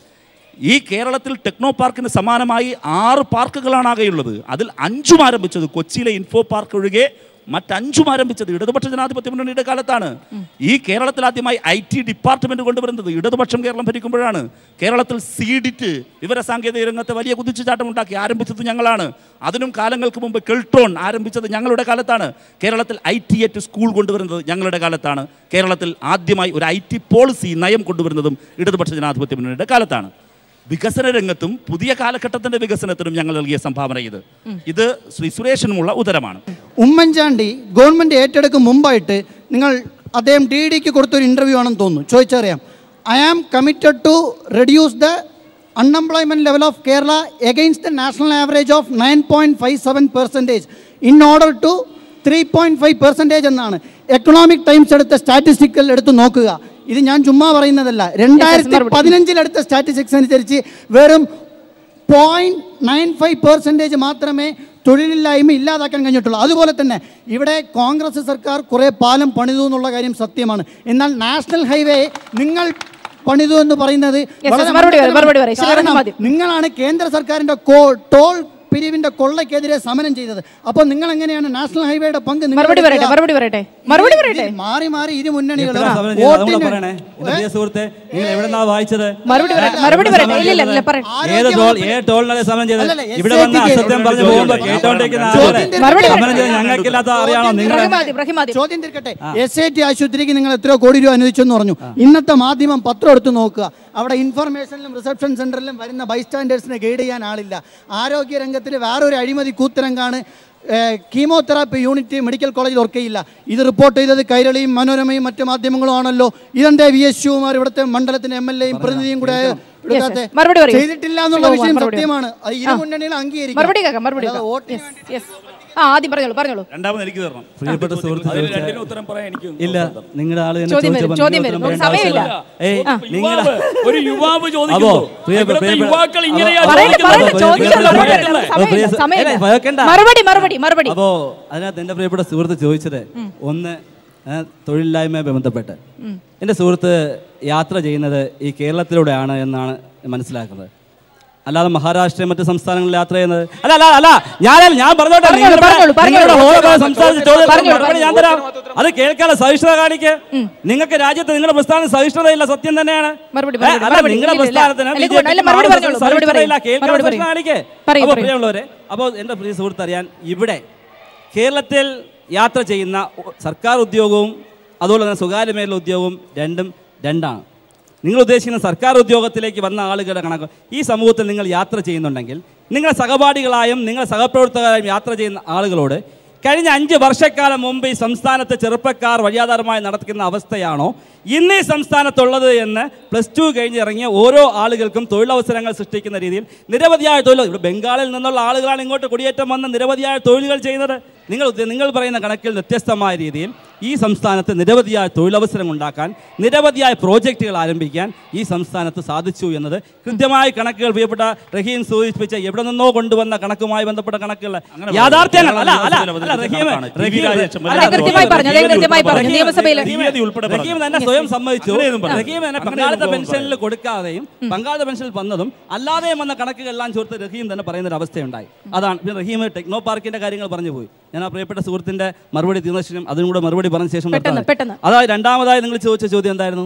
ഈ കേരളത്തിൽ ടെക്നോ പാർക്കിന് സമാനമായി ആറ് പാർക്കുകളാണ് ആകെയുള്ളത് അതിൽ അഞ്ചും ആരംഭിച്ചത് കൊച്ചിയിലെ ഇൻഫോ പാർക്ക് ഒഴികെ മറ്റഞ്ചും ആരംഭിച്ചത് ഇടതുപക്ഷ ജനാധിപത്യ മുന്നണിയുടെ കാലത്താണ് ഈ കേരളത്തിൽ ആദ്യമായി ഐ ടി ഡിപ്പാർട്ട്മെന്റ് കൊണ്ടുവരുന്നത് ഇടതുപക്ഷം കേരളം ഭരിക്കുമ്പോഴാണ് കേരളത്തിൽ സീഡിറ്റ് വിവരസാങ്കേതിക രംഗത്ത് വലിയ കുതിച്ചുചാട്ടം ഉണ്ടാക്കി ആരംഭിച്ചത് ഞങ്ങളാണ് അതിനും കാലങ്ങൾക്ക് മുമ്പ് കെൽട്രോൺ ആരംഭിച്ചത് ഞങ്ങളുടെ കാലത്താണ് കേരളത്തിൽ ഐ ടി എറ്റ് സ്കൂൾ കൊണ്ടുവരുന്നത് ഞങ്ങളുടെ കാലത്താണ് കേരളത്തിൽ ആദ്യമായി ഒരു ഐ ടി പോളിസി നയം കൊണ്ടുവരുന്നതും ഇടതുപക്ഷ ജനാധിപത്യ മുന്നണിയുടെ കാലത്താണ് വികസന രംഗത്തും പുതിയ കാലഘട്ടത്തിന്റെ വികസനത്തിനും ഞങ്ങൾ നൽകിയ സംഭാവന ഇത് ഇത് ശ്രീ സുരേഷനുമുള്ള ഉത്തരമാണ് ഉമ്മൻചാണ്ടി ഗവൺമെൻറ് ഏറ്റെടുക്കും മുമ്പായിട്ട് നിങ്ങൾ അദ്ദേഹം ഡി ഡിക്ക് കൊടുത്തൊരു ഇൻ്റർവ്യൂ ആണെന്ന് തോന്നുന്നു ചോദിച്ചറിയാം I am committed to reduce the unemployment level of Kerala against the national average of nine point five seven percentage in order to three point five percentage എന്നാണ് എക്കണോമിക് ടൈംസ് എടുത്ത സ്റ്റാറ്റിസ്റ്റിക്കൽ എടുത്ത് നോക്കുക ഇത് ഞാൻ ചുമ്മാ പറയുന്നതല്ല രണ്ടായിരത്തി പതിനഞ്ചിലെടുത്ത സ്റ്റാറ്റിസ്റ്റിക്സ് അനുസരിച്ച് വെറും പോയിന്റ് നയൻ ഫൈവ് പെർസെൻറ്റേജ് മാത്രമേ തൊഴിലില്ലായ്മ ഇല്ലാതാക്കാൻ കഴിഞ്ഞിട്ടുള്ളൂ അതുപോലെ തന്നെ ഇവിടെ കോൺഗ്രസ് സർക്കാർ കുറേ പാലം പണിതു എന്നുള്ള കാര്യം സത്യമാണ് എന്നാൽ നാഷണൽ ഹൈവേ നിങ്ങൾ പണിതു എന്ന് പറയുന്നത് Yes, വളരെ yes, മറുപടി പറയൂ, മറുപടി പറയൂ. ശരി, കാരണം മതി. നിങ്ങളാണ് കേന്ദ്ര സർക്കാരിന്റെ കോ- ടോൾ പിരിവിന്റെ കൊള്ളയ്ക്കെതിരെ സമരം ചെയ്തത് അപ്പോൾ നിങ്ങൾ എങ്ങനെയാണ് നാഷണൽ ഹൈവേയുടെ പങ്ക് നിങ്ങൾ മറുപടി പറയട്ടെ എടുക്കുക? മറുപടി പറയട്ടെ മറുപടി ഇത് പറയട്ടെ മാറി മാറി ഇരു മുന്നണികളും എപ്പോഴാ സമരം ചെയ്തത്? അതുകൂടെ വോട്ടിന് പറയണേ എന്റെ പ്രിയ സുഹൃത്തെ നിങ്ങൾ എവിടെന്നാ വായിച്ചത് മറുപടി പറയട്ടെ മറുപടി പറയട്ടെ ഇല്ല ഇല്ല ഇല്ല പറയട്ടെ ഏത് ടോൾ ഏത് ടോളിനാണ് സമരം ചെയ്തത് അല്ലല്ല, ഇവിടെ SAT വന്ന് ക്ക് അസത്യം പറഞ്ഞു പോകുമ്പോ കേട്ടോണ്ടിരിക്കുന്ന ആളുകളെ ചോദ്യം മറുപടി സമരം പറയട്ടെ. ചെയ്ത് ഞങ്ങൾക്കില്ലാത്ത അറിയാണോ നിങ്ങൾ റഹിമാദി റഹിമാദി ചോദ്യം തീർക്കട്ടെ എസ് ഐ ടി ആശുപത്രിക്ക് നിങ്ങൾ എത്രയോ കോടി രൂപ അനുവദിച്ചെന്ന് പറഞ്ഞു ഇന്നത്തെ മാധ്യമം പത്രം എടുത്ത് നോക്കുക അവിടെ ഇൻഫർമേഷനിലും റിസപ്ഷൻ സെന്ററിലും വരുന്ന ബൈസ്റ്റാൻഡേഴ്സിനെ ഗൈഡ് ചെയ്യാൻ ആളില്ല ആരോഗ്യ രംഗത്തിൽ വേറൊരു അഴിമതി കൂത്തരങ്കാണ് കീമോതെറാപ്പി യൂണിറ്റ് മെഡിക്കൽ കോളേജിൽ ഓർക്കയില്ല ഇത് റിപ്പോർട്ട് ചെയ്തത് കൈരളിയും മനോരമയും മറ്റു മാധ്യമങ്ങളും ആണല്ലോ ഇതെന്തേ വി എസ് ശിവകുമാർ ഇവിടുത്തെ മണ്ഡലത്തിന്റെ എം എൽ എയും പ്രതിനിധിയും കൂടെ എടുക്കാത്തെ yes. മറുപടി പറയൂ. ചെയ്തിട്ടില്ല എന്നുള്ള ശിവകുമാർ, വിഷയം മറുപടി സത്യമാണ് അത് ഇരു മുന്നണികൾ അംഗീകരിക്കും മറുപടി കേൾക്കാം മറുപടി അല്ലാതെ കേൾക്കാം വോട്ടിന് Yes, yes. ആ ആദ്യം പറഞ്ഞോളൂ പറഞ്ഞോളൂ രണ്ടാമത് എനിക്ക് തരണം പ്രിയപ്പെട്ട സുഹൃത്ത് അതിന് ചോദിച്ച രണ്ടിനും ഉത്തരം പറയാൻ എനിക്ക് ഇല്ല നിങ്ങളുടെ ആള് തന്നെ ചോദ്യം വരും, ചോദിച്ചപ്പോൾ ചോദ്യം നിങ്ങൾ വരും. ഉത്തരം സമയമില്ല. പറയേണ്ട ആവശ്യമില്ല. ഏയ് നിങ്ങളുടെ യുവാവ്, ഒരു യുവാവ് അപ്പോ ചോദിക്കുന്നു പ്രിയ- ഇവിടുത്തെ പ്രിയ- യുവാക്കൾ ഇങ്ങനെയാ പറയട്ടെ പറയട്ടെ ചോദിക്കുന്നത്. ചോദിച്ചല്ലോ പ്രിയ- മറുപടി പ്രിയ- സമയമില്ല പ്രിയ- സമയമില്ല ഏയ് ഭയക്കണ്ട. മറുപടി മറുപടി മറുപടി അപ്പോ അതിനകത്ത് എൻ്റെ പ്രിയപ്പെട്ട സുഹൃത്ത് ചോദിച്ചത് ഒന്ന് ഏ, തൊഴിലില്ലായ്മയെ ബന്ധപ്പെട്ട് എൻ്റെ സുഹൃത്ത് യാത്ര ചെയ്യുന്നത് ഈ കേരളത്തിലൂടെയാണ് എന്നാണ് മനസ്സിലാക്കുന്നത് അല്ലാതെ മഹാരാഷ്ട്ര മറ്റ് സംസ്ഥാനങ്ങളിൽ യാത്ര ചെയ്യുന്നത് അല്ല അല്ല അല്ല ഞാൻ ഞാൻ പറഞ്ഞോട്ടെ പറഞ്ഞോളൂ, നിങ്ങളുടെ- പറഞ്ഞോളൂ, പറഞ്ഞോളൂ. നിങ്ങളുടെ ഹോളോ സംസാരിച്ച ചോദ്യത്തിന് പറഞ്ഞോളൂ, മറുപടി ഞാൻ തരാം അത് കേൾക്കാനുള്ള സഹിഷ്ണുത കാണിക്ക് നിങ്ങൾക്ക് രാജ്യത്ത് നിങ്ങളുടെ പ്രസ്ഥാനം സഹിഷ്ണുതയില്ല സത്യം തന്നെയാണ് മറുപടി, ഏ, മറുപടി, അല്ല മറുപടി. നിങ്ങളുടെ ഇല്ല, ഇല്ല. പ്രസ്ഥാനത്തിന് അല്ല, BJP ക്ക് അല്ല, മറുപടി പറഞ്ഞോളൂ, മറുപടി പറയൂ. സഹിഷ്ണുതയില്ല. കേൾക്കാനുള്ള മറുപടി പറയൂ. പ്രശ്നം കാണിക്ക് പറയൂ, അപ്പോൾ പറയൂ. പ്രിയമുള്ളവരെ അപ്പോൾ എൻ്റെ പ്രിയ സുഹൃത്ത് അറിയാൻ ഇവിടെ കേരളത്തിൽ യാത്ര ചെയ്യുന്ന ഒ- സർക്കാർ ഉദ്യോഗവും അതുപോലെ തന്നെ സ്വകാര്യ മേഖല ഉദ്യോഗവും രണ്ടും രണ്ടാണ് നിങ്ങൾ ഉദ്ദേശിക്കുന്ന സർക്കാർ ഉദ്യോഗത്തിലേക്ക് വന്ന ആളുകളുടെ കണക്ക് ഈ സമൂഹത്തിൽ നിങ്ങൾ യാത്ര ചെയ്യുന്നുണ്ടെങ്കിൽ നിങ്ങളുടെ സഹപാഠികളായും നിങ്ങളുടെ സഹപ്രവർത്തകരായും യാത്ര ചെയ്യുന്ന ആളുകളോട് കഴിഞ്ഞ അഞ്ച് വർഷക്കാലം മുമ്പ് ഈ സംസ്ഥാനത്തെ ചെറുപ്പക്കാർ വഴിയാധാരമായി നടക്കുന്ന അവസ്ഥയാണോ ഇന്ന് ഈ സംസ്ഥാനത്തുള്ളത് എന്ന് പ്ലസ് ടു കഴിഞ്ഞ് ഇറങ്ങിയ ഓരോ ആളുകൾക്കും തൊഴിലവസരങ്ങൾ സൃഷ്ടിക്കുന്ന രീതിയിൽ നിരവധിയായ തൊഴിൽ ഇവിടെ ബംഗാളിൽ നിന്നുള്ള ആളുകളാണ് ഇങ്ങോട്ട് കുടിയേറ്റം വന്ന് നിരവധിയായ തൊഴിലുകൾ ചെയ്യുന്നത് നിങ്ങൾ ഉദ്ദ- നിങ്ങൾ പറയുന്ന കണക്കിൽ വ്യത്യസ്തമായ രീതിയിൽ ഈ സംസ്ഥാനത്ത് നിരവധിയായ തൊഴിലവസരം ഉണ്ടാക്കാൻ നിരവധിയായ പ്രോജക്റ്റുകൾ ആരംഭിക്കാൻ ഈ സംസ്ഥാനത്ത് സാധിച്ചു എന്നത് കൃത്യമായ കണക്കുകൾ പ്രിയപ്പെട്ട റഹീം സൂചിപ്പിച്ച എവിടെ നിന്നോ കൊണ്ടുവന്ന കണക്കുമായി ബന്ധപ്പെട്ട കണക്കുകൾ അങ്ങനെ യാഥാർത്ഥ്യങ്ങൾ അല്ല കേരള അല്ല നിയമസഭയിൽ അല്ല റഹീം അവതരിപ്പിച്ച കണക്കാണ്. റഹീം ടി വി രാജേഷൻ അല്ല, അദ്ദേഹം കൃത്യമായി പറഞ്ഞു, അദ്ദേഹം കൃത്യമായി പറഞ്ഞു. റഹീം- നിയമസഭയിൽ- റഹീം- തീയതി ഉൾപ്പെടെ പറഞ്ഞു. റഹീം തന്നെ സ്വയം സമ്മതിച്ചു അങ്ങനെയൊന്നും പറഞ്ഞു. റഹീം തന്നെ അങ്ങനെയൊന്നും പങ്കാളിത്ത പോകാൻ പെൻഷനിൽ കൊടുക്കാതെയും പങ്കാളിത്ത പെൻഷനിൽ വന്നതും അല്ലാതെയും വന്ന കണക്കുകളെല്ലാം ചേർത്ത് റഹീം തന്നെ പറയുന്ന ഒരു അവസ്ഥയുണ്ടായി അതാണ് പിന്നെ റഹീം ടെക്നോ പാർക്കിന്റെ കാര്യങ്ങൾ പറഞ്ഞു പോയി ഞാൻ ആ പ്രിയപ്പെട്ട സുഹൃത്തിന്റെ മറുപടി തീർന്ന ശേഷം അതിനും കൂടെ മറുപടി പറഞ്ഞ ശേഷം പെട്ടെന്ന്, നിർത്താം. പെട്ടെന്ന്. അതായത് രണ്ടാമതായി നിങ്ങൾ ചോദിച്ച ചോദ്യം എന്തായിരുന്നു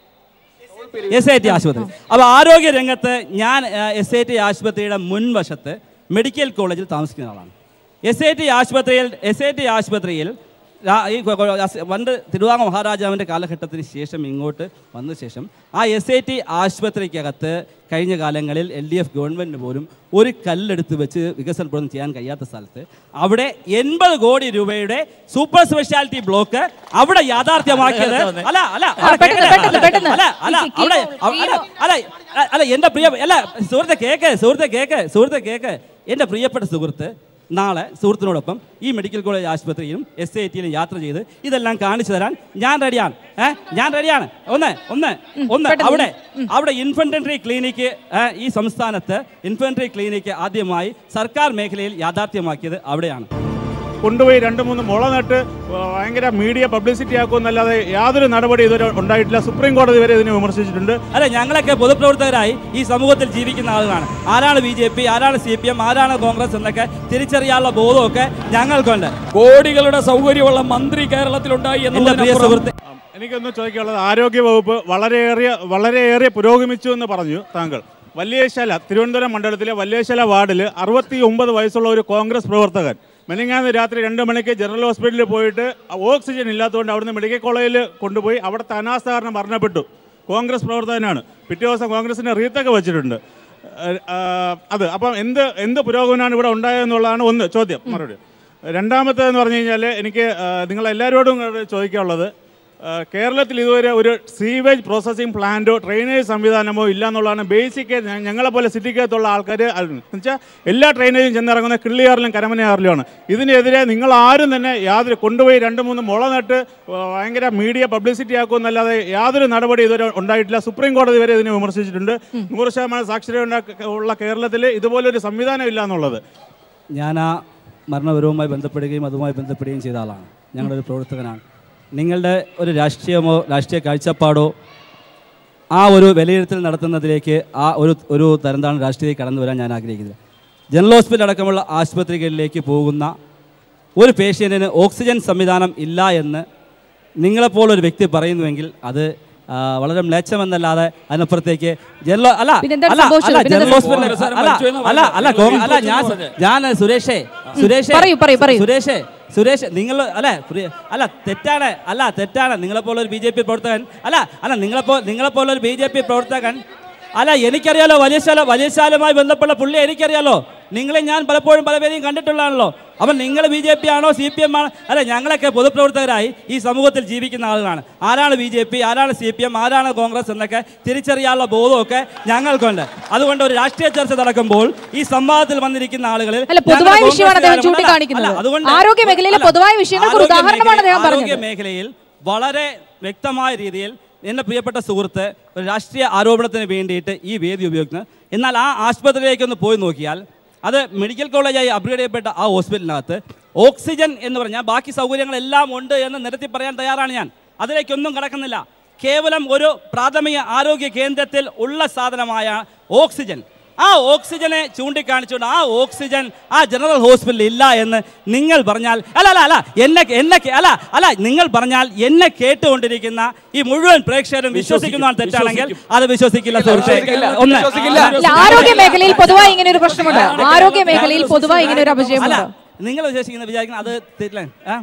എസ് ഐ ടി ആശുപത്രി അപ്പോൾ ആരോഗ്യ രംഗത്ത് ഞാൻ എസ് ഐ ടി ആശുപത്രിയുടെ മുൻവശത്ത് മെഡിക്കൽ കോളേജിൽ താമസിക്കുന്ന ആളാണ് എസ് ഐ ടി ആശുപത്രിയിൽ എസ് ഐ ടി ആശുപത്രിയിൽ രാ- ഈ കൊ- കൊ- അസ്- പണ്ട് തിരുവാങ്ങ മഹാരാജാവിൻ്റെ കാലഘട്ടത്തിന് ശേഷം ഇങ്ങോട്ട് വന്ന ശേഷം ആ എസ് ഐ ടി ആശുപത്രിക്കകത്ത് കഴിഞ്ഞ കാലങ്ങളിൽ എൽ ഡി എഫ് ഗവൺമെൻറ് പോലും ഒരു കല്ലെടുത്ത് വെച്ച് വികസന പ്രവർത്തനം ചെയ്യാൻ കഴിയാത്ത സ്ഥലത്ത് അവിടെ എൺപത് കോടി രൂപയുടെ സൂപ്പർ സ്പെഷ്യാലിറ്റി ബ്ലോക്ക് അവിടെ യാഥാർത്ഥ്യമാക്കിയത് അല്ല അല്ല ആ, പെട്ടെന്ന്, പെട്ടെന്ന്, പെട്ടെന്ന്. അല്ല അല്ല ഈ അവിടെ കീമോ- അല്ല അല്ല അല്ല എൻ്റെ പ്രിയ അല്ല സുഹൃത്തെ കേക്ക് സുഹൃത്തെ കേക്ക് സുഹൃത്തെ കേക്ക് എൻ്റെ പ്രിയപ്പെട്ട സുഹൃത്ത് നാളെ സുഹൃത്തിനോടൊപ്പം ഈ മെഡിക്കൽ കോളേജ് ആശുപത്രിയിലും എസ് ഐ ടിയിലും യാത്ര ചെയ്ത് ഇതെല്ലാം കാണിച്ചു തരാൻ ഞാൻ റെഡിയാണ് ഏ ഞാൻ റെഡിയാണ് ഒന്ന് ഒന്ന് ഒന്ന് പെട്ടെന്ന്. അവിടെ അവിടെ ഇൻഫൻട്രി ക്ലിനിക്ക് ഏ, ഈ സംസ്ഥാനത്ത് ഇൻഫൻട്രി ക്ലിനിക്ക് ആദ്യമായി സർക്കാർ മേഖലയിൽ യാഥാർത്ഥ്യമാക്കിയത് അവിടെയാണ് കൊണ്ടുപോയി രണ്ട് മൂന്ന് മുള നട്ട് ഭയങ്കര മീഡിയ പബ്ലിസിറ്റി ആക്കുമെന്നല്ലാതെ യാതൊരു നടപടി ഇതുവരെ ഉണ്ടായിട്ടില്ല സുപ്രീം കോടതി വരെ ഇതിനെ വിമർശിച്ചിട്ടുണ്ട് അല്ല ഞങ്ങളൊക്കെ പൊതുപ്രവർത്തകരായി ഈ സമൂഹത്തിൽ ജീവിക്കുന്ന ആളുകളാണ് ആരാണ് ബി ജെ പി ആരാണ് സി പി എം ആരാണ് കോൺഗ്രസ് എന്നൊക്കെ തിരിച്ചറിയാനുള്ള ബോധമൊക്കെ ഞങ്ങൾക്കുണ്ട് കോടികളുടെ സൗകര്യമുള്ള മന്ത്രി കേരളത്തിലുണ്ടായി എന്റെ പ്രിയ എന്നതിനപ്പുറം സുഹൃത്തെ എനിക്കൊന്ന് ചോദിക്കാനുള്ളത് ആരോഗ്യ വകുപ്പ് വളരെയേറെ വളരെയേറെ പുരോഗമിച്ചു എന്ന് പറഞ്ഞു താങ്കൾ വല്യേശാല തിരുവനന്തപുരം മണ്ഡലത്തിലെ വല്യേശാല വാർഡിൽ അറുപത്തി ഒമ്പത് വയസ്സുള്ള ഒരു കോൺഗ്രസ് പ്രവർത്തകൻ മെനിങ്ങാന്ന് രാത്രി രണ്ട് മണിക്ക് ജനറൽ ഹോസ്പിറ്റലിൽ പോയിട്ട് ഓക്സിജൻ ഇല്ലാത്തതുകൊണ്ട് അവിടുന്ന് മെഡിക്കൽ കോളേജിൽ കൊണ്ടുപോയി അവിടുത്തെ അനാസ്ഥ കാരണം മരണപ്പെട്ടു കോൺഗ്രസ് പ്രവർത്തകനാണ് പിറ്റേ ദിവസം കോൺഗ്രസിൻ്റെ റീത്തൊക്കെ വെച്ചിട്ടുണ്ട് ഏഹ്, ആ, അത് അപ്പം എന്ത് എന്ത് പുരോഗമനമാണ് ഇവിടെ ഉണ്ടായതെന്നുള്ളതാണ് ഒന്ന് ചോദ്യം മറുപടി രണ്ടാമത്തേതെന്ന് പറഞ്ഞു കഴിഞ്ഞാൽ എനിക്ക് ആ, നിങ്ങളെല്ലാവരോടും കൂടെ ചോദിക്കാനുള്ളത് ആ, കേരളത്തിൽ ഇതുവരെ ഒരു സീവേജ് പ്രോസസ്സിംഗ് പ്ലാന്റോ ഡ്രെയിനേജ് സംവിധാനമോ ഇല്ല എന്നുള്ളതാണ് ബേസിക് ഞങ്ങളെപ്പോലെ സിറ്റിക്കകത്തുള്ള ആൾക്കാർ എന്നുവെച്ചാൽ എല്ലാ ഡ്രെയിനേജും ചെന്നിറങ്ങുന്ന കിള്ളിയാറിലും കരമനയാറിലുമാണ് ഇതിനെതിരെ നിങ്ങൾ ആരും തന്നെ യാതൊരു കൊണ്ടുപോയി രണ്ട് മൂന്ന് മുള നട്ട് ആ, ഭയങ്കര മീഡിയ പബ്ലിസിറ്റി ആക്കുമെന്നല്ലാതെ യാതൊരു നടപടി ഇതുവരെ ഉണ്ടായിട്ടില്ല സുപ്രീം കോടതി വരെ ഇതിനെ വിമർശിച്ചിട്ടുണ്ട് നൂറ് ശതമാനം സാക്ഷരത ഉണ്ടാ- ഉള്ള കേരളത്തിൽ ഇതുപോലൊരു സംവിധാനം ഇല്ല എന്നുള്ളത് ഞാൻ ആ മരണപരവുമായി ബന്ധപ്പെടുകയും അതുമായി ബന്ധപ്പെടുകയും ചെയ്ത ആളാണ് ഞങ്ങളൊരു പ്രവർത്തകനാണ് നിങ്ങളുടെ ഒരു രാഷ്ട്രീയമോ രാഷ്ട്രീയ കാഴ്ചപ്പാടോ ആ ഒരു വിലയിരുത്തൽ നടത്തുന്നതിലേക്ക് ആ ഒരു ഒരു തരംതാണ് രാഷ്ട്രീയത്തിൽ കടന്നു വരാൻ ഞാൻ ആഗ്രഹിക്കുന്നത് ജനറൽ ഹോസ്പിറ്റൽ അടക്കമുള്ള ആശുപത്രികളിലേക്ക് പോകുന്ന ഒരു പേഷ്യൻറ്റിന് ഓക്സിജൻ സംവിധാനം ഇല്ല എന്ന് നിങ്ങളെപ്പോലൊരു വ്യക്തി പറയുന്നുവെങ്കിൽ അത് ആ, വളരെ മ്ലേച്ഛമെന്നല്ലാതെ അതിനപ്പുറത്തേക്ക് ജനറൽ അല്ല പിന്നെന്താണ് അല്ല സംഭവിച്ചത്? അല്ല പിന്നെന്താ ജനറൽ ഹോസ്പിറ്റൽ സംഭവിച്ചത്? അല്ല മരിച്ചു എന്ന് അല്ല അല്ല പറഞ്ഞു. കോൺ- അല്ല ഞാൻ ഞാൻ സുരേഷേ സുരേഷേ പറയൂ, പറയൂ, പറയൂ. സുരേഷേ സുരേഷ് നിങ്ങൾ അല്ലെ പ്രിയ- അല്ല തെറ്റാണ് അല്ല തെറ്റാണ് നിങ്ങളെപ്പോലെ ഒരു ബി ജെ പി പ്രവർത്തകൻ അല്ല അല്ല നിങ്ങളെപ്പോ നിങ്ങളെപ്പോലെ ഒരു ബി ജെ പി പ്രവർത്തകൻ അല്ല എനിക്കറിയാലോ വലിയ ശാല വലിയ ശാലമായി ബന്ധപ്പെട്ട പുള്ളി എനിക്കറിയാലോ നിങ്ങളെ ഞാൻ പലപ്പോഴും പലപേരെയും കണ്ടിട്ടുള്ളതാണല്ലോ അപ്പം നിങ്ങൾ ബി ജെ പി ആണോ സി പി എം ആണോ അല്ല ഞങ്ങളൊക്കെ പൊതുപ്രവർത്തകരായി ഈ സമൂഹത്തിൽ ജീവിക്കുന്ന ആളുകളാണ് ആരാണ് ബി ജെ പി ആരാണ് സി പി എം ആരാണ് കോൺഗ്രസ് എന്നൊക്കെ തിരിച്ചറിയാനുള്ള ബോധമൊക്കെ ഞങ്ങൾക്കുണ്ട് അതുകൊണ്ട് ഒരു രാഷ്ട്രീയ ചർച്ച നടക്കുമ്പോൾ ഈ സംവാദത്തിൽ വന്നിരിക്കുന്ന ആളുകളിൽ അല്ല, പൊതുവായ ഞങ്ങൾ വിഷയമാണ് അദ്ദേഹം കോൺഗ്രസ്സുകാരാണ്. ചൂണ്ടിക്കാണിക്കുന്നത്. അല്ല, അതുകൊണ്ട് ആരോഗ്യ മേഖലയിലെ അല്ല, പൊതുവായ വിഷയങ്ങൾക്ക് ഒരു ആരോഗ്യ ഉദാഹരണമാണ് അദ്ദേഹം മേഖലയിൽ- പറഞ്ഞത്. ആരോഗ്യ മേഖലയിൽ വളരെ വ്യക്തമായ രീതിയിൽ എൻ്റെ പ്രിയപ്പെട്ട സുഹൃത്ത് ഒരു രാഷ്ട്രീയ ആരോപണത്തിന് വേണ്ടിയിട്ട് ഈ വേദി ഉപയോഗിക്കുന്നത് എന്നാൽ ആ ആശുപത്രിയിലേക്ക് ഒന്ന് പോയി നോക്കിയാൽ അത് മെഡിക്കൽ കോളേജായി അപ്ഗ്രേഡ് ചെയ്യപ്പെട്ട ആ ഹോസ്പിറ്റലിനകത്ത് ഓക്സിജൻ എന്ന് പറഞ്ഞാൽ ബാക്കി സൗകര്യങ്ങളെല്ലാം ഉണ്ട് എന്ന് നിരത്തി പറയാൻ തയ്യാറാണ് ഞാൻ അതിലേക്കൊന്നും കടക്കുന്നില്ല കേവലം ഒരു പ്രാഥമിക ആരോഗ്യ കേന്ദ്രത്തിൽ ഉള്ള സാധനമായ ഓക്സിജൻ ആ ഓക്സിജനെ ചൂണ്ടിക്കാണിച്ചുകൊണ്ട് ആ ഓക്സിജൻ ആ ജനറൽ ഹോസ്പിറ്റലിൽ ഇല്ല എന്ന് നിങ്ങൾ പറഞ്ഞാൽ അല്ല അല്ല അല്ല എന്നെ എന്നെ കേ- അല്ല അല്ല നിങ്ങൾ പറഞ്ഞാൽ എന്നെ കേട്ടുകൊണ്ടിരിക്കുന്ന ഈ മുഴുവൻ പ്രേക്ഷകരും വിശ്വസിക്കുന്നതാണ് തെറ്റാണെങ്കിൽ അത് വിശ്വസിക്കില്ല സുഹൃത്തേ ഒന്ന് ഇല്ല, ആരോഗ്യ മേഖലയിൽ പൊതുവായി ഇങ്ങനെ ഒരു പ്രശ്നമുണ്ട് ആരോഗ്യ മേഖലയിൽ പൊതുവായി ഇങ്ങനെ ഒരു അല്ല അപജയമുണ്ട് നിങ്ങൾ വിശ്വസിക്കുന്ന വിചാരിക്കുന്ന അത് തെറ്റില്ല ആ?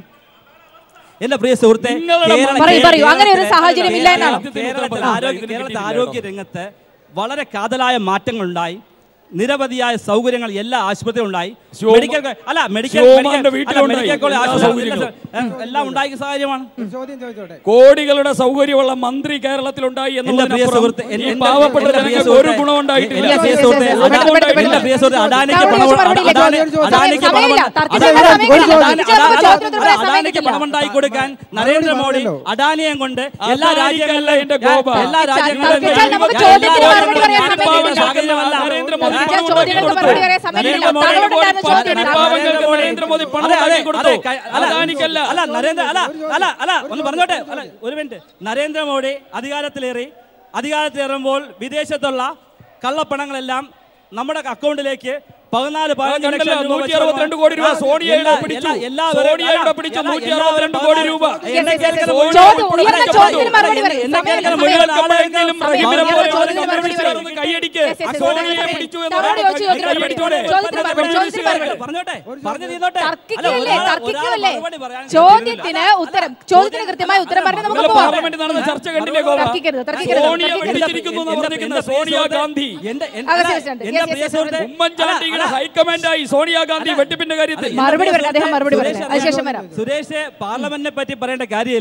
എന്റെ പ്രിയ സുഹൃത്തെ നിങ്ങളുടെ കേരള- പറയൂ, പറയൂ. അങ്ങനെ ഒരു കേരളത്തിലെ- സാഹചര്യം ഇല്ല എന്നാണ്. കേരളത്തിലെ ആരോഗ്യ കേരളത്തിലെ ആരോഗ്യ രംഗത്ത് വളരെ കാതലായ മാറ്റങ്ങളുണ്ടായി നിരവധിയായ സൗകര്യങ്ങൾ എല്ലാ ആശുപത്രിയിലും ഉണ്ടായി ശിവകുമാർ- മെഡിക്കൽ കോ- അല്ല മെഡിക്കൽ ശിവകുമാറിന്റെ മെഡിക്കൽ- അല്ല, വീട്ടിലുണ്ടായി മെഡിക്കൽ കോളേജ് എല്ലാ ആശുപത്രി സൗകര്യങ്ങളും. എല്ലാം- എല്ലാം ഉണ്ടായ സാഹചര്യമാണ് കോടികളുടെ സൗകര്യമുള്ള മന്ത്രി കേരളത്തിലുണ്ടായി എന്റെ പ്രിയ എന്നതിനപ്പുറം സുഹൃത്തെ ഈ എന്റെ- പാവപ്പെട്ട എന്റെ പ്രിയ ജനങ്ങൾക്ക് ഒരു സുഹൃത്തെ, ഗുണം ഉണ്ടായിട്ടില്ല എന്റെ പ്രിയ സുഹൃത്തെ, ശരി, ശരി, അഡാ- പെട്ടെന്ന്, പെട്ടെന്ന്, എന്റെ പ്രിയ സുഹൃത്തെ, അദാനിക്ക് താങ്കൾ പണം ചോദിച്ച മറുപടിയിലേക്ക് അദാനി- ചോദിച്ചു. അദാനിക്ക് പണം സമയമില്ല. തർക്കിക്കാൻ അദാനി- സമയമില്ല. അദാനി- തിരിച്ച് നമുക്ക് അദാനി- ചോദ്യോത്തര പറയാൻ അദാനിക്ക് സമയമില്ല. പണം ഉണ്ടാക്കി കൊടുക്കാൻ നരേന്ദ്രമോദി അദാനിയെ കൊണ്ട് എല്ലാ അദാനിക്കല്ല രാജ്യങ്ങളിലും എന്റെ ഗോപ. എല്ലാ രാജ്യങ്ങളിലും തർക്കിച്ചാൽ നമുക്ക് എല്ലാ ചോദ്യത്തിന് രാജ്യങ്ങളിലും മറുപടി പറയാൻ പാവങ്ങൾക്ക് സമയമില്ല. സാഹചര്യമല്ല. നരേന്ദ്രമോദി ഏ? പണം ചോദ്യങ്ങൾക്ക് ഉണ്ടാക്കി മറുപടി പറയാൻ സമയമില്ല. നരേന്ദ്രമോദി താങ്കളോട് ഉണ്ടായിരുന്ന പോയി ചോദ്യം പണം പാവങ്ങൾക്ക് നരേന്ദ്രമോദി പണം അതെ, അതെ, ഉണ്ടാക്കി കൊടുത്തു അതെ, ക- അല്ല, അദാനിക്കല്ല അല്ല നരേന്ദ്ര അല്ല അല്ല അല്ല ഒന്ന് പറഞ്ഞോട്ടെ അല്ല ഒരു മിനിറ്റ് നരേന്ദ്രമോദി അധികാരത്തിലേറി അധികാരത്തിലേറുമ്പോൾ വിദേശത്തുള്ള കള്ളപ്പണങ്ങളെല്ലാം നമ്മുടെ അക്കൗണ്ടിലേക്ക് പതിനാല് പതിനഞ്ച് ലക്ഷം കണ്ടല്ലോ, രൂപ നൂറ്റി വെച്ച് അറുപത്തിരണ്ട് കോടി രൂപ ആ, സോണിയയുടെ എല്ലാ- പിടിച്ചു. എല്ലാ- എല്ലാവരും- സോണിയയുടെ അല്ല, പിടിച്ചു എല്ലാ- നൂറ്റി എല്ലാവരും അറുപത്തിരണ്ട് കോടി പതിനാല് രൂപ. എന്നെ കേൾക്കുന്ന സോണിയ മുഴുവൻ ചോദ്യം- ഉയർന്ന എന്നെ- ചോദ്യത്തിന് മറുപടി എന്നെ- പറയൂ. എന്നെ കേൾക്കുന്ന സമയം- മുഴുവൻ സമയം- ആളുകൾക്കും സമയം- ഇവരെ സമയം- പോലെ ചോദ്യത്തിന് ഒരു മറുപടി പറയൂ. ചേർന്ന് കൈയടിക്ക്. Yes, yes, yes, സോണിയയെ ചോദ്യത്തിന് പിടിച്ചു മറുപടി എന്ന് ചോദിച്ചു, ചോദ്യത്തിന് മറുപടി കൈയടിച്ചോടെ. ചോദ്യത്തിന് മറുപടി ചോദ്യത്തിന് മറുപടി പറഞ്ഞോട്ടെ പറഞ്ഞു തീർന്നോട്ടെ അല്ല, തർക്കിക്കല്ലേ ഒരാൾ- തർക്കിക്കല്ലേ ഒരാൾ മറുപടി പറയാൻ ചോദ്യത്തിന് ഉത്തരം ചോദ്യത്തിന് കൃത്യമായ ഉത്തരം പറഞ്ഞ് നമുക്ക് ഇന്നലെ പോവാം പാർലമെന്റിൽ നടന്ന ചർച്ച കണ്ടില്ലേ ഗോപ തർക്കിക്കരുത്, തർക്കിക്കരുത്, സോണിയ തർക്കിക്കരുത്. വെട്ടിച്ചിരിക്കുന്നു എന്ന് പറഞ്ഞിരിക്കുന്ന സോണിയ ഗാന്ധി എന്റെ അതെ, yes, yes, എന്റെ yes, പ്രിയ yes, സുഹൃത്തെ ഉമ്മൻചാണ്ടിയുടെ ഹൈക്കമാൻഡായി സോണിയാഗാന്ധി വെട്ടിപ്പിന്റെ കാര്യത്തിൽ മറുപടി പറയട്ടെ അദ്ദേഹം മറുപടി സുരേഷ് പറയട്ടെ അതിനുശേഷം വരാം സുരേഷ് പാർലമെന്റിനെ പറ്റി പറയേണ്ട കാര്യമില്ല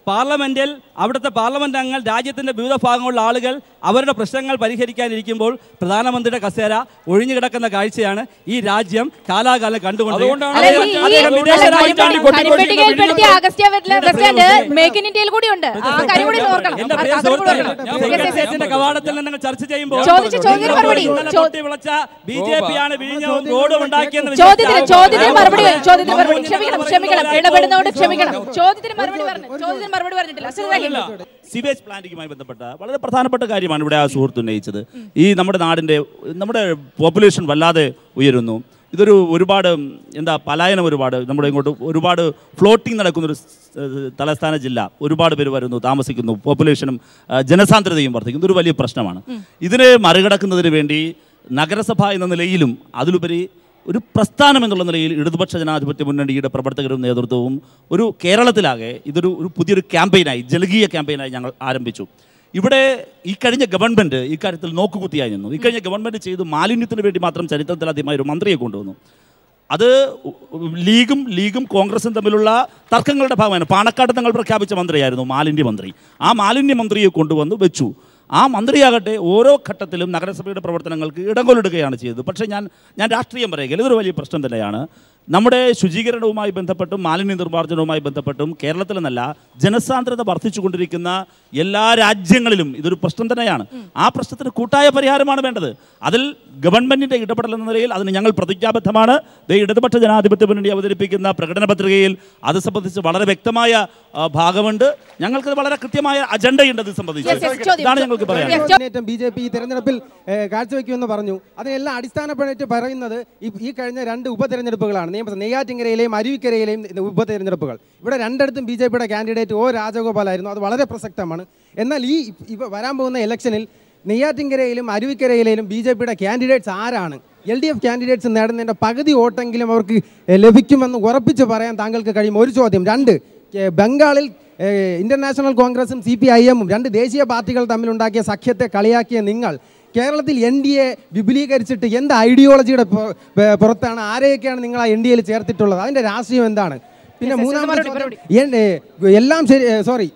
പാർലമെന്റിൽ അവിടുത്തെ പാർലമെന്റ് അംഗങ്ങൾ രാജ്യത്തിന്റെ വിവിധ ഭാഗങ്ങളിലുള്ള ആളുകൾ അവരുടെ പ്രശ്നങ്ങൾ പരിഹരിക്കാനിരിക്കുമ്പോൾ പ്രധാനമന്ത്രിയുടെ കസേര ഒഴിഞ്ഞു കിടക്കുന്ന കാഴ്ചയാണ് ഈ രാജ്യം കാലാകാലം കണ്ടുകൊണ്ട് അതുകൊണ്ടാണ് അല്ല, അദ്ദേഹം- ഈ- ഈ- അദ്ദേഹം വിദേശ അല്ല, രാജ്യങ്ങളിൽ കരിമ്പെ- കൊട്ടിക്കൊണ്ടിരിക്കുന്ന കരിമ്പെട്ടികയിൽപ്പെടുത്തിയ വിഴിഞ്ഞം- Agusta west Westland make in ഇന്ത്യയിൽ കൂടിയുണ്ട് ആ കാര്യം കൂടി ഓർക്കണം എന്റെ ആ പ്രിയ കാര്യം കൂടി സുഹൃത്തുക്കളെ, ഓർക്കണം. ഞാൻ Yes, yes, yes. സെക്രട്ടേറിയറ്റിന്റെ കവാടത്തിൽ നിന്ന് നിങ്ങൾ ചർച്ച ചെയ്യുമ്പോൾ ചോദിച്ച ചോദ്യത്തിന് മറുപടി. ഇന്നലെ ചോ- പൊട്ടി വിളച്ച ബി ജെ പി ആണ് വിഴിഞ്ഞവും റോഡും ഉണ്ടാക്കിയെന്ന് ചോദ്യത്തിന് വിശ്വസിച്ച ചോദ്യത്തിന് ആളുകൾ മറുപടി മൻമോഹൻ ചോദ്യത്തിന് മറുപടി സിംഗ് ക്ഷമിക്കണം പറയുന്ന ക്ഷമിക്കണം പോലെ ഇടപെടുന്നതുകൊണ്ട് ഇപ്പോൾ ക്ഷമിക്കണം ചോദ്യത്തിന് മറുപടി പറഞ്ഞു ചോദ്യത്തിന് മറുപടി പറഞ്ഞിട്ടില്ല അശ്വതി അല്ല, സിവേജ് പ്ലാന്റിങ്ങുമായി ബന്ധപ്പെട്ട വളരെ പ്രധാനപ്പെട്ട കാര്യമാണ് ഇവിടെ ആ സുഹൃത്ത് ഉന്നയിച്ചത് ഈ നമ്മുടെ നാടിൻ്റെ നമ്മുടെ പോപ്പുലേഷൻ വല്ലാതെ ഉയരുന്നു ഇതൊരു ഒരുപാട് എന്താ പലായനം ഒരുപാട് നമ്മുടെ ഇങ്ങോട്ട് ഒരുപാട് ഫ്ലോട്ടിംഗ് നടക്കുന്നൊരു സ്- ഏഹ് തലസ്ഥാന ജില്ല ഒരുപാട് പേര് വരുന്നു താമസിക്കുന്നു പോപ്പുലേഷനും ആ, ജനസാന്ദ്രതയും വർദ്ധിക്കുന്നു ഇതൊരു വലിയ പ്രശ്നമാണ് ഇതിനെ മറികടക്കുന്നതിന് വേണ്ടി നഗരസഭ എന്ന നിലയിലും അതിലുപരി ഒരു പ്രസ്ഥാനം എന്നുള്ള നിലയിൽ ഇടതുപക്ഷ ജനാധിപത്യ മുന്നണിയുടെ പ്രവർത്തകരും നേതൃത്വവും ഒരു കേരളത്തിലാകെ ഇതൊരു ഒരു പുതിയൊരു ക്യാമ്പയിനായി ജനകീയ ക്യാമ്പയിനായി ഞങ്ങൾ ആരംഭിച്ചു ഇവിടെ ഈ കഴിഞ്ഞ ഗവൺമെൻറ് ഇക്കാര്യത്തിൽ നോക്കുകുത്തിയായി നിന്നു ഈ കഴിഞ്ഞ ഗവൺമെൻറ് ചെയ്ത് മാലിന്യത്തിന് വേണ്ടി മാത്രം ചരിത്രത്തിലാദ്യമായി ഒരു മന്ത്രിയെ കൊണ്ടുവന്നു അത് ലീഗും ലീഗും കോൺഗ്രസും തമ്മിലുള്ള തർക്കങ്ങളുടെ ഭാഗമാണ് പാണക്കാട് തങ്ങൾ പ്രഖ്യാപിച്ച മന്ത്രിയായിരുന്നു മാലിന്യ മന്ത്രി ആ മാലിന്യ മന്ത്രിയെ കൊണ്ടുവന്ന് വെച്ചു ആ മന്ത്രിയാകട്ടെ ഓരോ ഘട്ടത്തിലും നഗരസഭയുടെ പ്രവർത്തനങ്ങൾക്ക് ഇടകൊലിടുകയാണ് ചെയ്തത് പക്ഷേ ഞാൻ ഞാൻ രാഷ്ട്രീയം പറയുകയില്ല ഇതൊരു വലിയ പ്രശ്നം തന്നെയാണ് നമ്മുടെ ശുചീകരണവുമായി ബന്ധപ്പെട്ടും മാലിന്യ നിർമ്മാർജ്ജനവുമായി ബന്ധപ്പെട്ടും കേരളത്തിലെന്നല്ല ജനസാന്ദ്രത വർദ്ധിച്ചുകൊണ്ടിരിക്കുന്ന എല്ലാ രാജ്യങ്ങളിലും ഇതൊരു പ്രശ്നം തന്നെയാണ് ആ പ്രശ്നത്തിന് കൂട്ടായ പരിഹാരമാണ് വേണ്ടത് അതിൽ ഗവൺമെന്റിന്റെ ഇടപെടൽ എന്ന നിലയിൽ അതിന് ഞങ്ങൾ പ്രതിജ്ഞാബദ്ധമാണ് ദേ ഇടതുപക്ഷ ജനാധിപത്യ മുന്നണി അവതരിപ്പിക്കുന്ന പ്രകടന പത്രികയിൽ അത് സംബന്ധിച്ച് വളരെ വ്യക്തമായ ആ, ഭാഗമുണ്ട് ഞങ്ങൾക്ക് വളരെ കൃത്യമായ അജണ്ടയുണ്ട് ഇത് Yes, yes, സംബന്ധിച്ച് ചോദ്യം. ഇതാണ് ഞങ്ങൾക്ക് പറയാൻ Yes, മുന്നേറ്റം ബി ജെ പി ഈ തെരഞ്ഞെടുപ്പിൽ ഏഹ്, കാഴ്ചവെക്കുമെന്ന് പറഞ്ഞു അതിനെല്ലാം അടിസ്ഥാനപ്പെട്ട് പറയുന്നത് ഈ ഈ കഴിഞ്ഞ രണ്ട് ഉപതെരഞ്ഞെടുപ്പുകളാണ് നിയമസഭ നെയ്യാറ്റിങ്കരയിലെയും അരുവിക്കരയിലെയും ഇത് ഉപതെരഞ്ഞെടുപ്പുകൾ ഇവിടെ രണ്ടിടത്തും ബി ജെ പിയുടെ കാൻഡിഡേറ്റ് ഒ രാജഗോപാലായിരുന്നു അത് വളരെ പ്രസക്തമാണ് എന്നാൽ ഈ ഇവ വരാൻ പോകുന്ന ഇലക്ഷനിൽ നെയ്യാറ്റിങ്കരയിലും അരുവിക്കരയിലും ബി ജെ പിയുടെ കാൻഡിഡേറ്റ്സ് ആരാണ് എൽ ഡി എഫ് കാൻഡിഡേറ്റ്സ് നേടുന്നതിൻ്റെ പകുതി വോട്ടെങ്കിലും അവർക്ക് ഏഹ്, ലഭിക്കുമെന്ന് ഉറപ്പിച്ച് പറയാൻ താങ്കൾക്ക് കഴിയും ഒരു ചോദ്യം രണ്ട് ഏഹ്, ബംഗാളിൽ ഏഹ്, ഇന്റർനാഷണൽ കോൺഗ്രസും സി പി ഐ എമ്മും രണ്ട് ദേശീയ പാർട്ടികൾ തമ്മിലുണ്ടാക്കിയ സഖ്യത്തെ കളിയാക്കിയ നിങ്ങൾ കേരളത്തിൽ എൻ ഡി എ വിപുലീകരിച്ചിട്ട് എന്ത് ഐഡിയോളജിയുടെ പുറ- പെ- പുറത്താണ് ആരെയൊക്കെയാണ് നിങ്ങൾ ആ എൻ ഡി എയിൽ ചേർത്തിട്ടുള്ളത് അതിന്റെ രാഷ്ട്രീയം എന്താണ് പിന്നെ Yes, yes, മൂന്നാമത്തെ മറുപടി, ചോദ്യം, എൻ- ഏ, എല്ലാം ശരി സോറി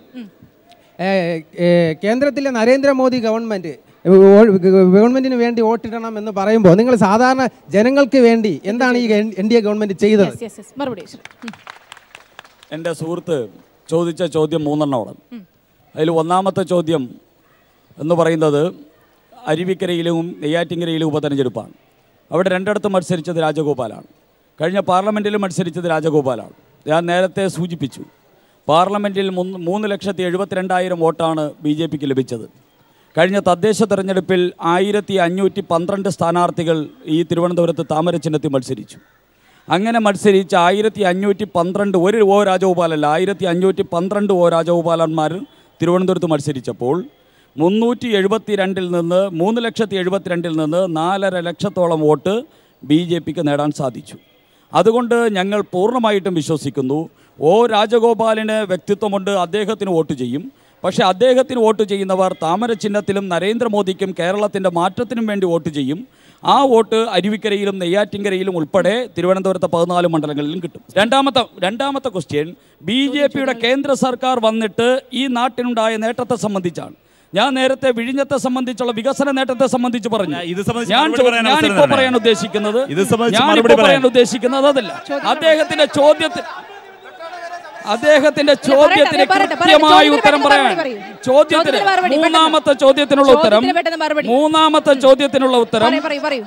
കേന്ദ്രത്തിലെ നരേന്ദ്രമോദി ഗവൺമെന്റ് ഓ- ഗവൺമെന്റിന് വേണ്ടി വോട്ടിടണം എന്ന് പറയുമ്പോൾ നിങ്ങൾ സാധാരണ ജനങ്ങൾക്ക് വേണ്ടി എന്താണ് ഈ എൻ ഡി എ ഗവൺമെന്റ് ചെയ്തത് Yes, yes, yes. മറുപടി ശ്രീ. ഉം. എൻ്റെ സുഹൃത്ത് ചോദിച്ച ചോദ്യം മൂന്നെണ്ണമാണ് അതിൽ ഒന്നാമത്തെ ചോദ്യം എന്ന് പറയുന്നത് അരുവിക്കരയിലും നെയ്യാറ്റിങ്കരയിലും ഉപതെരഞ്ഞെടുപ്പാണ് അവിടെ രണ്ടിടത്തും മത്സരിച്ചത് രാജഗോപാലാണ് കഴിഞ്ഞ പാർലമെൻറ്റിലും മത്സരിച്ചത് രാജഗോപാലാണ് ഞാൻ നേരത്തെ സൂചിപ്പിച്ചു പാർലമെൻറ്റിൽ മൂന്ന് മൂന്ന് ലക്ഷത്തി എഴുപത്തിരണ്ടായിരം വോട്ടാണ് ബി ജെ പിക്ക് ലഭിച്ചത് കഴിഞ്ഞ തദ്ദേശ തെരഞ്ഞെടുപ്പിൽ ആയിരത്തി അഞ്ഞൂറ്റി പന്ത്രണ്ട് സ്ഥാനാർത്ഥികൾ ഈ തിരുവനന്തപുരത്ത് താമര ചിഹ്നത്തിൽ മത്സരിച്ചു അങ്ങനെ മത്സരിച്ച ആയിരത്തി അഞ്ഞൂറ്റി പന്ത്രണ്ട് ഒരു ഓ രാജഗോപാലല്ല ആയിരത്തി അഞ്ഞൂറ്റി പന്ത്രണ്ട് ഓ രാജഗോപാലന്മാർ തിരുവനന്തപുരത്ത് മത്സരിച്ചപ്പോൾ മുന്നൂറ്റി എഴുപത്തി രണ്ടിൽ നിന്ന് മൂന്ന് ലക്ഷത്തി എഴുപത്തിരണ്ടിൽ നിന്ന് നാലര ലക്ഷത്തോളം വോട്ട് ബി ജെ പിക്ക് നേടാൻ സാധിച്ചു അതുകൊണ്ട് ഞങ്ങൾ പൂർണ്ണമായിട്ടും വിശ്വസിക്കുന്നു ഓ രാജഗോപാലിന് വ്യക്തിത്വമുണ്ട് അദ്ദേഹത്തിന് വോട്ട് ചെയ്യും പക്ഷേ അദ്ദേഹത്തിന് വോട്ട് ചെയ്യുന്നവർ താമര ചിഹ്നത്തിലും നരേന്ദ്രമോദിക്കും കേരളത്തിൻ്റെ മാറ്റത്തിനും വേണ്ടി വോട്ട് ചെയ്യും ആ വോട്ട് അരുവിക്കരയിലും നെയ്യാറ്റിൻകരയിലും ഉൾപ്പെടെ തിരുവനന്തപുരത്തെ പതിനാല് മണ്ഡലങ്ങളിലും കിട്ടും രണ്ടാമത്തെ രണ്ടാമത്തെ ക്വസ്റ്റ്യൻ ബി ജെ പിയുടെ കേന്ദ്ര സർക്കാർ വന്നിട്ട് ഈ നാട്ടിനുണ്ടായ നേട്ടത്തെ സംബന്ധിച്ചാണ് ഞാൻ നേരത്തെ വിഴിഞ്ഞത്തെ സംബന്ധിച്ചുള്ള വികസന നേട്ടത്തെ സംബന്ധിച്ച് പറഞ്ഞു ഞാൻ ഇത് സംബന്ധിച്ച് ഞാൻ മറുപടി പറയാൻ അവസരം ഞാനിപ്പോ തരണേ. പറയാൻ ഉദ്ദേശിക്കുന്നത് ഇത് സംബന്ധിച്ച് ഞാനിപ്പോ മറുപടി പറയാൻ പറയാൻ. ഉദ്ദേശിക്കുന്നത് അതല്ല അദ്ദേഹത്തിന്റെ ചോദ്യത്തിൽ അദ്ദേഹത്തിന്റെ ചോദ്യത്തിന് പറയട്ടെ, പറയട്ടെ. കൃത്യമായി ചോദ്യത്തിന് ഉത്തരം പെട്ടെന്ന് പറയാൻ മറുപടി പറയൂ. ചോദ്യത്തിന് ചോദ്യത്തിന് മറുപടി, പെട്ടെന്ന്. മൂന്നാമത്തെ ചോദ്യത്തിനുള്ള ഉത്തരം ചോദ്യത്തിന് പെട്ടെന്ന് മറുപടി. മൂന്നാമത്തെ ചോദ്യത്തിനുള്ള ഉത്തരം പറയൂ, പറയൂ പറയൂ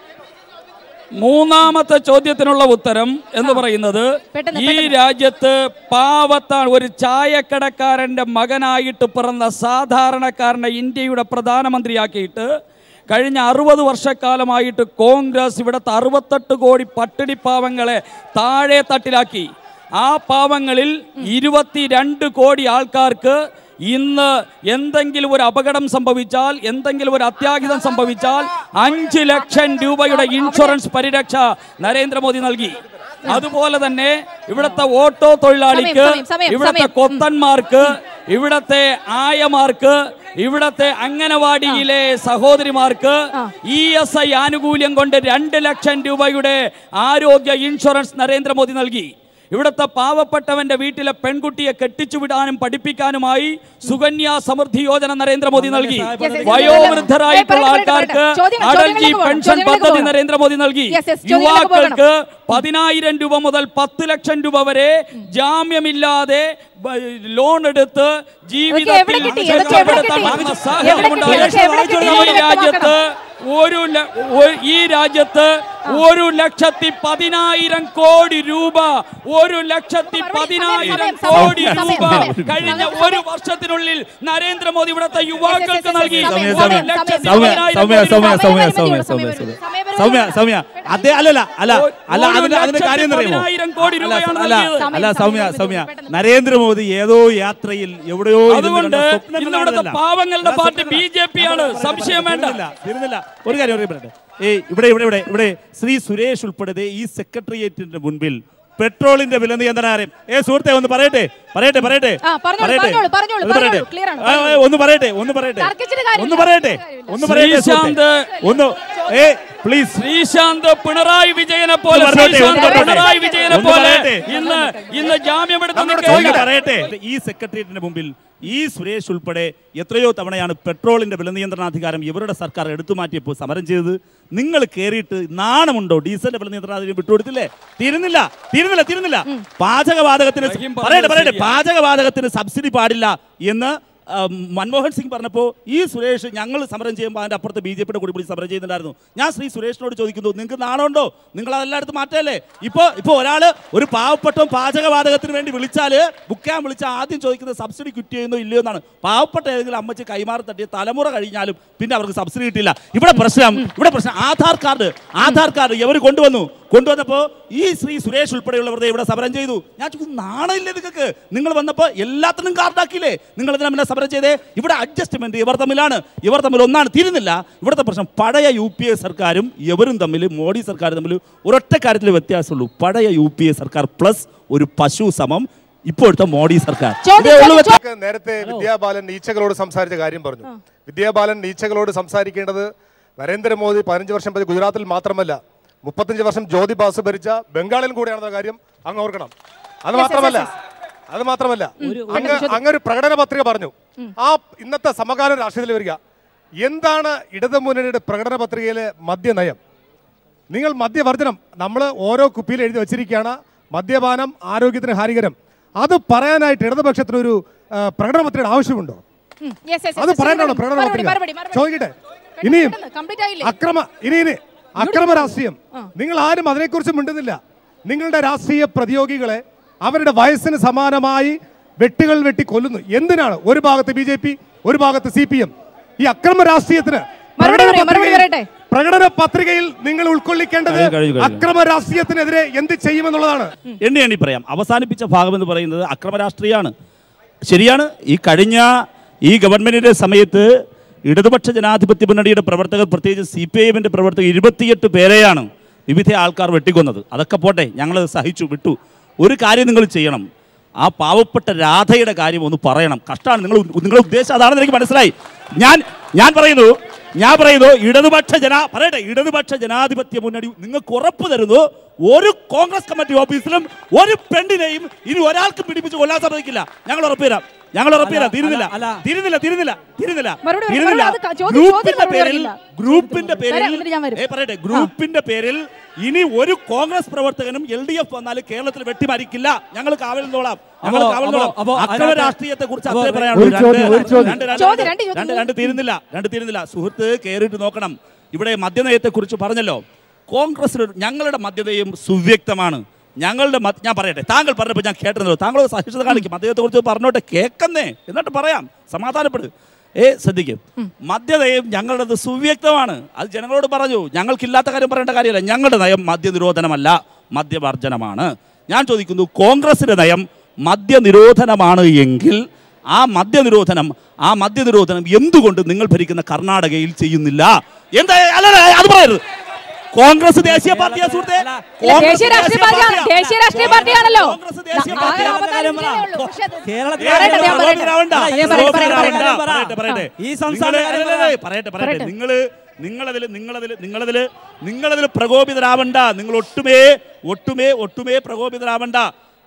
മൂന്നാമത്തെ ചോദ്യത്തിനുള്ള ഉത്തരം എന്ന് പറയുന്നത് പെട്ടെന്ന്, ഈ പെട്ടെന്ന്. രാജ്യത്ത് പാവത്താണ് ഒരു ചായക്കടക്കാരന്റെ മകനായിട്ട് പിറന്ന സാധാരണക്കാരനെ ഇന്ത്യയുടെ പ്രധാനമന്ത്രിയാക്കിയിട്ട് കഴിഞ്ഞ അറുപത് വർഷക്കാലമായിട്ട് കോൺഗ്രസ് ഇവിടുത്തെ അറുപത്തെട്ട് കോടി പട്ടിണി പാവങ്ങളെ താഴെ തട്ടിലാക്കി ആ പാവങ്ങളിൽ ഇരുപത്തിരണ്ട് കോടി ആൾക്കാർക്ക് ഇന്ന് എന്തെങ്കിലും ഒരു അപകടം സംഭവിച്ചാൽ എന്തെങ്കിലും ഒരു അത്യാഹിതം സംഭവിച്ചാൽ അഞ്ച് ലക്ഷം രൂപയുടെ ഇൻഷുറൻസ് പരിരക്ഷ നരേന്ദ്രമോദി നൽകി അതുപോലെ തന്നെ ഇവിടുത്തെ ഓട്ടോ തൊഴിലാളിക്ക് സമയം, സമയം, ഇവിടുത്തെ സമയം. കൊത്തന്മാർക്ക് ഇവിടത്തെ ആയമാർക്ക് ഇവിടത്തെ അംഗനവാടിയിലെ സഹോദരിമാർക്ക് ഇ എസ് ഐ ആനുകൂല്യം കൊണ്ട് രണ്ട് ലക്ഷം രൂപയുടെ ആരോഗ്യ ഇൻഷുറൻസ് നരേന്ദ്രമോദി നൽകി ഇവിടുത്തെ പാവപ്പെട്ടവന്റെ വീട്ടിലെ പെൺകുട്ടിയെ കെട്ടിച്ചു വിടാനും പഠിപ്പിക്കാനുമായി സുകന്യ സമൃദ്ധി യോജന നരേന്ദ്രമോദി നൽകി yes, yes. വയോവൃദ്ധരായിട്ടുള്ള പറയട്ടെ, പറയട്ടെ, ആൾക്കാർക്ക് പറയട്ടെ. ചോദ്യങ്ങൾ- അടൽജി ചോദ്യങ്ങളിലേക്ക് പോകണം. പെൻഷൻ ചോദ്യങ്ങളിലേക്ക് പദ്ധതി പോകണം. നരേന്ദ്രമോദി നൽകി Yes, yes. ചോദ്യങ്ങളിലേക്ക് യുവാക്കൾക്ക് പതിനായിരം രൂപ മുതൽ പത്ത് ലക്ഷം രൂപ വരെ ജാമ്യമില്ലാതെ ബ- ലോൺ എടുത്ത് ജീവിതത്തിൽ എവിടെ കിട്ടി? ഇതൊക്കെ എവിടെ മെച്ചപ്പെടുത്താൻ കിട്ടി? പറ്റുന്ന എവിടെ സാഹചര്യം കിട്ടി? ഉണ്ടായി. ഇതൊക്കെ എവിടെ കിട്ടി? ഈ നമുക്ക് രാജ്യത്ത് ഒരു ല- ഒ- ഈ രാജ്യത്ത് ഒരു ലക്ഷത്തി പതിനായിരം കോടി രൂപ ഒരു ലക്ഷത്തി സമയം, പതിനായിരം സമയം, കോടി സമയം, രൂപ സമയം. കഴിഞ്ഞ സമയം. ഒരു വർഷത്തിനുള്ളിൽ നരേന്ദ്രമോദി ഇവിടുത്തെ യുവാക്കൾക്ക് സമയം, നൽകി സമയം, ഒരു സമയം, ലക്ഷത്തി സമയം, പതിനായിരം സൗമ്യ കോടി സൗമ്യ രൂപ. സൗമ്യ സമയം സൗമ്യ വരുന്നു, സൗമ്യ സമയം സൗമ്യ വരുന്നു. സൗമ്യ സൗമ്യ അതേ അല്ലല്ല അല്ല അല്ല ഒരു അതിന് അതിന് കാര്യം ലക്ഷത്തി അറിയുമോ പതിനായിരം കോടി അല്ല രൂപയാണ് അല്ല നൽകിയത്. അല്ല സമയം, സൗമ്യ സമയം സൗമ്യ പെട്ടെന്ന്. നരേന്ദ്രമോദി ഏതോ യാത്രയിൽ എവിടെയോ ഇരുന്ന് അതുകൊണ്ട് കണ്ട സ്വപ്നങ്ങൾ ഇന്ന് ഇവിടുത്തെ കാണുന്നില്ല. പാവങ്ങളുടെ അല്ല, പാർട്ടി സ്വപ്നം- ബി ജെ പി ആണ് പറയട്ടെ, സംശയം വേണ്ട തീരുന്നില്ല, തീരുന്നില്ല ഒരു കാര്യം ഒരു കാര്യം പറയട്ടെ ഏയ് ഇവിടെ ഇവിടെ ഇവിടെ ഇവിടെ ശ്രീ സുരേഷ് ഉൾപ്പെടെ ദേ ഈ സെക്രട്ടേറിയറ്റിന്റെ മുൻപിൽ പെട്രോളിന്റെ വില നിയന്ത്രണം ഏ സുഹൃത്തെ ഒന്ന് പറയട്ടെ പറയട്ടെ പറയട്ടെ ആ, പറഞ്ഞോളൂ, പറയട്ടെ. പറഞ്ഞോളൂ, പറഞ്ഞോളൂ, ഒന്ന് പറയട്ടെ പറഞ്ഞോളൂ, clear ആണ്, ആ, ആ, ഒന്ന് പറയട്ടെ ഒന്ന് പറയട്ടെ തർക്കിച്ചിട്ട് കാര്യമില്ല. ഒന്ന് പറയട്ടെ ഒന്ന് പറയട്ടെ ശ്രീശാന്ത് സുഹൃത്തെ. ഒന്ന് ഏ പ്ലീസ് ശ്രീശാന്ത് പിണറായി വിജയനെ പോലെ ഒന്ന് പറഞ്ഞോട്ടെ, ശ്രീശാന്ത് ഒന്ന് പറയട്ടെ. പിണറായി വിജയനെ ഒന്ന് പോലെ പറയട്ടെ. ഇന്ന് ഇന്ന് ജാമ്യമെടുത്ത് നമ്മളോട് നിൽക്കുകയാണ്. ചോദിക്കട്ടെ, പറയട്ടെ ഈ സെക്രട്ടേറിയറ്റിന് മുമ്പിൽ ഈ സുരേഷ് ഉൾപ്പെടെ എത്രയോ തവണയാണ് പെട്രോളിന്റെ വില നിയന്ത്രണാധികാരം ഇവരുടെ സർക്കാർ എടുത്തു മാറ്റിയപ്പോൾ സമരം ചെയ്തത് നിങ്ങൾ കയറിയിട്ട് നാണമുണ്ടോ ഡീസലിന്റെ വില നിയന്ത്രണാധികാരം വിട്ടുകൊടുത്തില്ലേ തീരുന്നില്ല തീരുന്നില്ല തീരുന്നില്ല പാചകവാതകത്തിന് റഹീം പറഞ്ഞത് പറയട്ടെ പറയട്ടെ ശരിയാ. പാചകവാതകത്തിന് സബ്സിഡി പാടില്ല എന്ന് ആ, മൻമോഹൻ സിംഗ് പറഞ്ഞപ്പോൾ ഈ സുരേഷ് ഞങ്ങൾ സമരം ചെയ്യുമ്പോൾ അതിൻ്റെ അപ്പുറത്ത് ബി ജെ പിയുടെ കൂടി സമരം ചെയ്യുന്നുണ്ടായിരുന്നു ഞാൻ ശ്രീ സുരേഷിനോട് ചോദിക്കുന്നു നിങ്ങൾക്ക് നാണമുണ്ടോ നിങ്ങൾ അതെല്ലായിടത്തും മാറ്റല്ലേ ഇപ്പോൾ ഇപ്പോൾ ഒരാൾ ഒരു പാവപ്പെട്ട പാചകവാതകത്തിന് വേണ്ടി വിളിച്ചാൽ ബുക്ക് ചെയ്യാൻ വിളിച്ചാൽ ആദ്യം ചോദിക്കുന്നത് സബ്സിഡി കിട്ടി ചെയ്യുന്നോ ഇല്ലയോ എന്നാണ് പാവപ്പെട്ട ഏതെങ്കിലും അമ്മച്ച് കൈമാറി തട്ടിയ തലമുറ കഴിഞ്ഞാലും പിന്നെ അവർക്ക് സബ്സിഡി കിട്ടില്ല ഇവിടെ പ്രശ്നം ഇവിടെ പ്രശ്നം ആധാർ കാർഡ് ആധാർ കാർഡ് ഇവർ കൊണ്ടുവന്നു കൊണ്ടുവന്നപ്പോൾ ഈ ശ്രീ സുരേഷ് ഉൾപ്പെടെയുള്ളവർ ഇവിടെ സമരം ചെയ്തു ഞാൻ ചോദിക്കുന്നു നാണമില്ലേ നിങ്ങൾക്ക് നിങ്ങൾ വന്നപ്പോൾ എല്ലാത്തിനും കാർഡാക്കിയില്ലേ നിങ്ങൾ ഇതിനെ പിന്നെ സമരം ചെയ്തേ ഇവിടെ അഡ്ജസ്റ്റ്മെന്റ് ഇവർ തമ്മിലാണ് ഇവർ തമ്മിൽ ഒന്നാണ് തീരുന്നില്ല ഇവിടുത്തെ പ്രശ്നം പഴയ യു പി എ സർക്കാരും ഇവരും തമ്മിൽ മോഡി സർക്കാരും തമ്മിൽ ഒരൊറ്റ കാര്യത്തിൽ വ്യത്യാസമുള്ളൂ പഴയ യു പി എ സർക്കാർ പ്ലസ് ഒരു പശു സമം ഇപ്പോഴത്തെ മോഡി സർക്കാർ ചോദ്യം- ഇതേ ഉള്ളൂ വ്യത്യാസം. ഒക്കെ നേരത്തെ വിദ്യാബാലൻ നീച്ചകളോട് സംസാരിച്ച കാര്യം പറഞ്ഞു വിദ്യാബാലൻ നീച്ചകളോട് സംസാരിക്കേണ്ടത് നരേന്ദ്രമോദി പതിനഞ്ച് വർഷം ഭരിച്ച ഗുജറാത്തിൽ മാത്രമല്ല മുപ്പത്തഞ്ച് വർഷം ജ്യോതി ബാസു ഭരിച്ച ബംഗാളിൽ കൂടെയാണെന്ന കാര്യം അങ്ങ് ഓർക്കണം അത് മാത്രമല്ല അത് മാത്രമല്ല അങ്ങ് അങ്ങൊരു പ്രകടന പത്രിക പറഞ്ഞു ആ ഇന്നത്തെ സമകാല രാഷ്ട്രീയത്തിൽ വരിക എന്താണ് ഇടതുമുന്നണിയുടെ പ്രകടന പത്രികയിലെ മദ്യനയം നിങ്ങൾ മദ്യവർജനം നമ്മൾ ഓരോ കുപ്പിയിൽ എഴുതി വച്ചിരിക്കുകയാണ് മദ്യപാനം ആരോഗ്യത്തിന് ഹാനികരം അത് പറയാനായിട്ട് ഇടതുപക്ഷത്തിനൊരു ആ, പ്രകടന പത്രികയുടെ ആവശ്യമുണ്ടോ ഉം, yes, yes, yes, അത് yes, പറയാനാണോ മറുപടി, പ്രകടന മറുപടി, പത്രിക മറുപടി, മറുപടി. ചോദിക്കട്ടെ പെട്ടെന്ന്, ഇനിയും പെട്ടെന്ന്, complete ആയില്ലേ? അക്രമ ഇനി ഇനി അക്രമ രാഷ്ട്രീയം നിങ്ങൾ ആരും അതിനെക്കുറിച്ച് മിണ്ടുന്നില്ല നിങ്ങളുടെ രാഷ്ട്രീയ പ്രതിയോഗികളെ അവരുടെ വയസ്സിന് സമാനമായി വെട്ടുകൾ വെട്ടി കൊല്ലുന്നു എന്തിനാണ് ഒരു ഭാഗത്ത് ബി ജെ പി ഒരു ഭാഗത്ത് സി പി എം ഈ അക്രമ രാഷ്ട്രീയത്തിന് മറുപടി പ്രകടന പറയൂ, മറുപടി പത്രികയിൽ- പറയട്ടെ. പ്രകടന പത്രികയിൽ നിങ്ങൾ ഉൾക്കൊള്ളിക്കേണ്ടത് കഴിഞ്ഞു, കഴിഞ്ഞു, കഴിഞ്ഞു. അക്രമ രാഷ്ട്രീയത്തിനെതിരെ എന്ത് ചെയ്യുമെന്നുള്ളതാണ് എണ്ണി എണ്ണി പറയാം അവസാനിപ്പിച്ച ഭാഗം എന്ന് പറയുന്നത് അക്രമ രാഷ്ട്രീയമാണ് ശരിയാണ് ഈ കഴിഞ്ഞ ഈ ഗവൺമെന്റിന്റെ സമയത്ത് ഇടതുപക്ഷ ജനാധിപത്യ മുന്നണിയുടെ പ്രവർത്തകർ പ്രത്യേകിച്ച് സി പി ഐ എമ്മിന്റെ പ്രവർത്തകർ ഇരുപത്തിയെട്ട് പേരെയാണ് വിവിധ ആൾക്കാർ വെട്ടിക്കൊന്നത് അതൊക്കെ പോട്ടെ ഞങ്ങൾ സഹിച്ചു വിട്ടു ഒരു കാര്യം നിങ്ങൾ ചെയ്യണം ആ പാവപ്പെട്ട രാധയുടെ കാര്യം ഒന്ന് പറയണം കഷ്ടമാണ് നിങ്ങൾ നിങ്ങളുടെ ഉദ്ദേശം അതാണെന്ന് എനിക്ക് മനസ്സിലായി ഞാൻ ഞാൻ പറയുന്നു ഞാൻ പറയുന്നു ഇടതുപക്ഷ ജനാ പറയട്ടെ ഇടതുപക്ഷ ജനാധിപത്യ മുന്നണി നിങ്ങൾക്ക് ഉറപ്പ് തരുന്നു ഒരു കോൺഗ്രസ് കമ്മിറ്റി ഓഫീസിലും ഒരു പെണ്ണിനെയും ഇനി ഒരാൾക്കും പിടിപ്പിച്ച് കൊല്ലാൻ സമ്മതിക്കില്ല ഞങ്ങൾ ഉറപ്പ് തരാം ഞങ്ങൾ ഉറപ്പ് തരാം തീരുന്നില്ല അല്ല, അല്ല. തീരുന്നില്ല തീരുന്നില്ല തീരുന്നില്ല മറുപടി പറയൂ, തീരുന്നില്ല മറുപടി അത് ചോദ്യം- ഗ്രൂപ്പിന്റെ ചോദ്യം പേരിൽ മറുപടി ഗ്രൂപ്പിന്റെ പേരിൽ വരാം, എന്നിട്ട് ഞാൻ വരും. ഏ പറയട്ടെ ഗ്രൂപ്പിന്റെ പേരിൽ ഇനി ഒരു കോൺഗ്രസ് പ്രവർത്തകനും എൽ ഡി എഫ് വന്നാൽ കേരളത്തിൽ വെട്ടിമരിക്കില്ല ഞങ്ങൾ കാവൽ നിന്നോളാം ഞങ്ങൾ അപ്പോ- കാവൽ നിന്നോളാം അപ്പോ- അപ്പോ അക്രമ അതിനകത്ത് രാഷ്ട്രീയത്തെ കുറിച്ച് അപ്പോ അത്രേ പറയാനുള്ളൂ ഒരു ചോദ്യം, രണ്ട് ഒരു ചോദ്യം. രണ്ട് രണ്ട് ചോദ്യം, രണ്ട് ചോദ്യം. രണ്ട് രണ്ട് തീരുന്നില്ല രണ്ട് തീരുന്നില്ല സുഹൃത്ത് കയറിയിട്ട് നോക്കണം ഇവിടെ മദ്യനയത്തെ കുറിച്ച് പറഞ്ഞല്ലോ കോൺഗ്രസ് ഞങ്ങളുടെ മദ്യനയം സുവ്യക്തമാണ് ഞങ്ങളുടെ മദ്യ- ഞാൻ പറയട്ടെ താങ്കൾ പറഞ്ഞപ്പോൾ ഞാൻ കേട്ടല്ലോ താങ്കൾ സഹിഷ്ണുത കാണിക്കും മദ്യത്തെ കുറിച്ച് പറഞ്ഞോട്ടെ കേൾക്കുന്നേ എന്നിട്ട് പറയാം സമാധാനപ്പെടും ഏ ശ്രദ്ധിക്കും മദ്യനയം ഞങ്ങളുടേത് സുവ്യക്തമാണ് അത് ജനങ്ങളോട് പറഞ്ഞു ഞങ്ങൾക്കില്ലാത്ത കാര്യം പറയേണ്ട കാര്യമല്ല ഞങ്ങളുടെ നയം മദ്യനിരോധനമല്ല മദ്യവർജനമാണ് ഞാൻ ചോദിക്കുന്നു കോൺഗ്രസിന്റെ നയം മദ്യനിരോധനമാണ് എങ്കിൽ ആ മദ്യനിരോധനം ആ മദ്യനിരോധനം എന്തുകൊണ്ട് നിങ്ങൾ ഭരിക്കുന്ന കർണാടകയിൽ ചെയ്യുന്നില്ല എന്താ അല്ല അല്ല, അത് പറയരുത് കോൺഗ്രസ് ദേശീയ പാർട്ടിയാ സുഹൃത്തെ ഇല്ല, കോൺഗ്രസ് ദേശീയ രാഷ്ട്രീയ പാർട്ടിയാണ് പാർട്ടിയാ. ദേശീയ രാഷ്ട്രീയ പാർട്ടിയാണല്ലോ കോൺഗ്രസ് ദേശീയ ആകെ പാർട്ടിയാ. നാൽപ്പത്തിനാല് ജില്ലയേ ഉള്ളൂ. പക്ഷേ അത് കേരളത്തിൽ പറയട്ടെ, ഞാൻ പറയട്ടെ. പ്രകോപിതരാവണ്ട. ആ, ഞാൻ പറയട്ടെ, പറയട്ടെ, പ്രകോപിതരാവണ്ട. പറയട്ടെ. പറയട്ടെ, പറയട്ടെ. ഈ സംസ്ഥാന നിങ്ങള് കാര്യം അല്ല, അല്ല, അല്ല, പറയട്ടെ പറയട്ടെ പറയട്ടെ. നിങ്ങള് നിങ്ങളതിൽ നിങ്ങളതിൽ നിങ്ങളതിൽ നിങ്ങളതിൽ പ്രകോപിതരാവണ്ട നിങ്ങൾ ഒട്ടുമേ ഒട്ടുമേ ഒട്ടുമേ പ്രകോപിതരാവണ്ട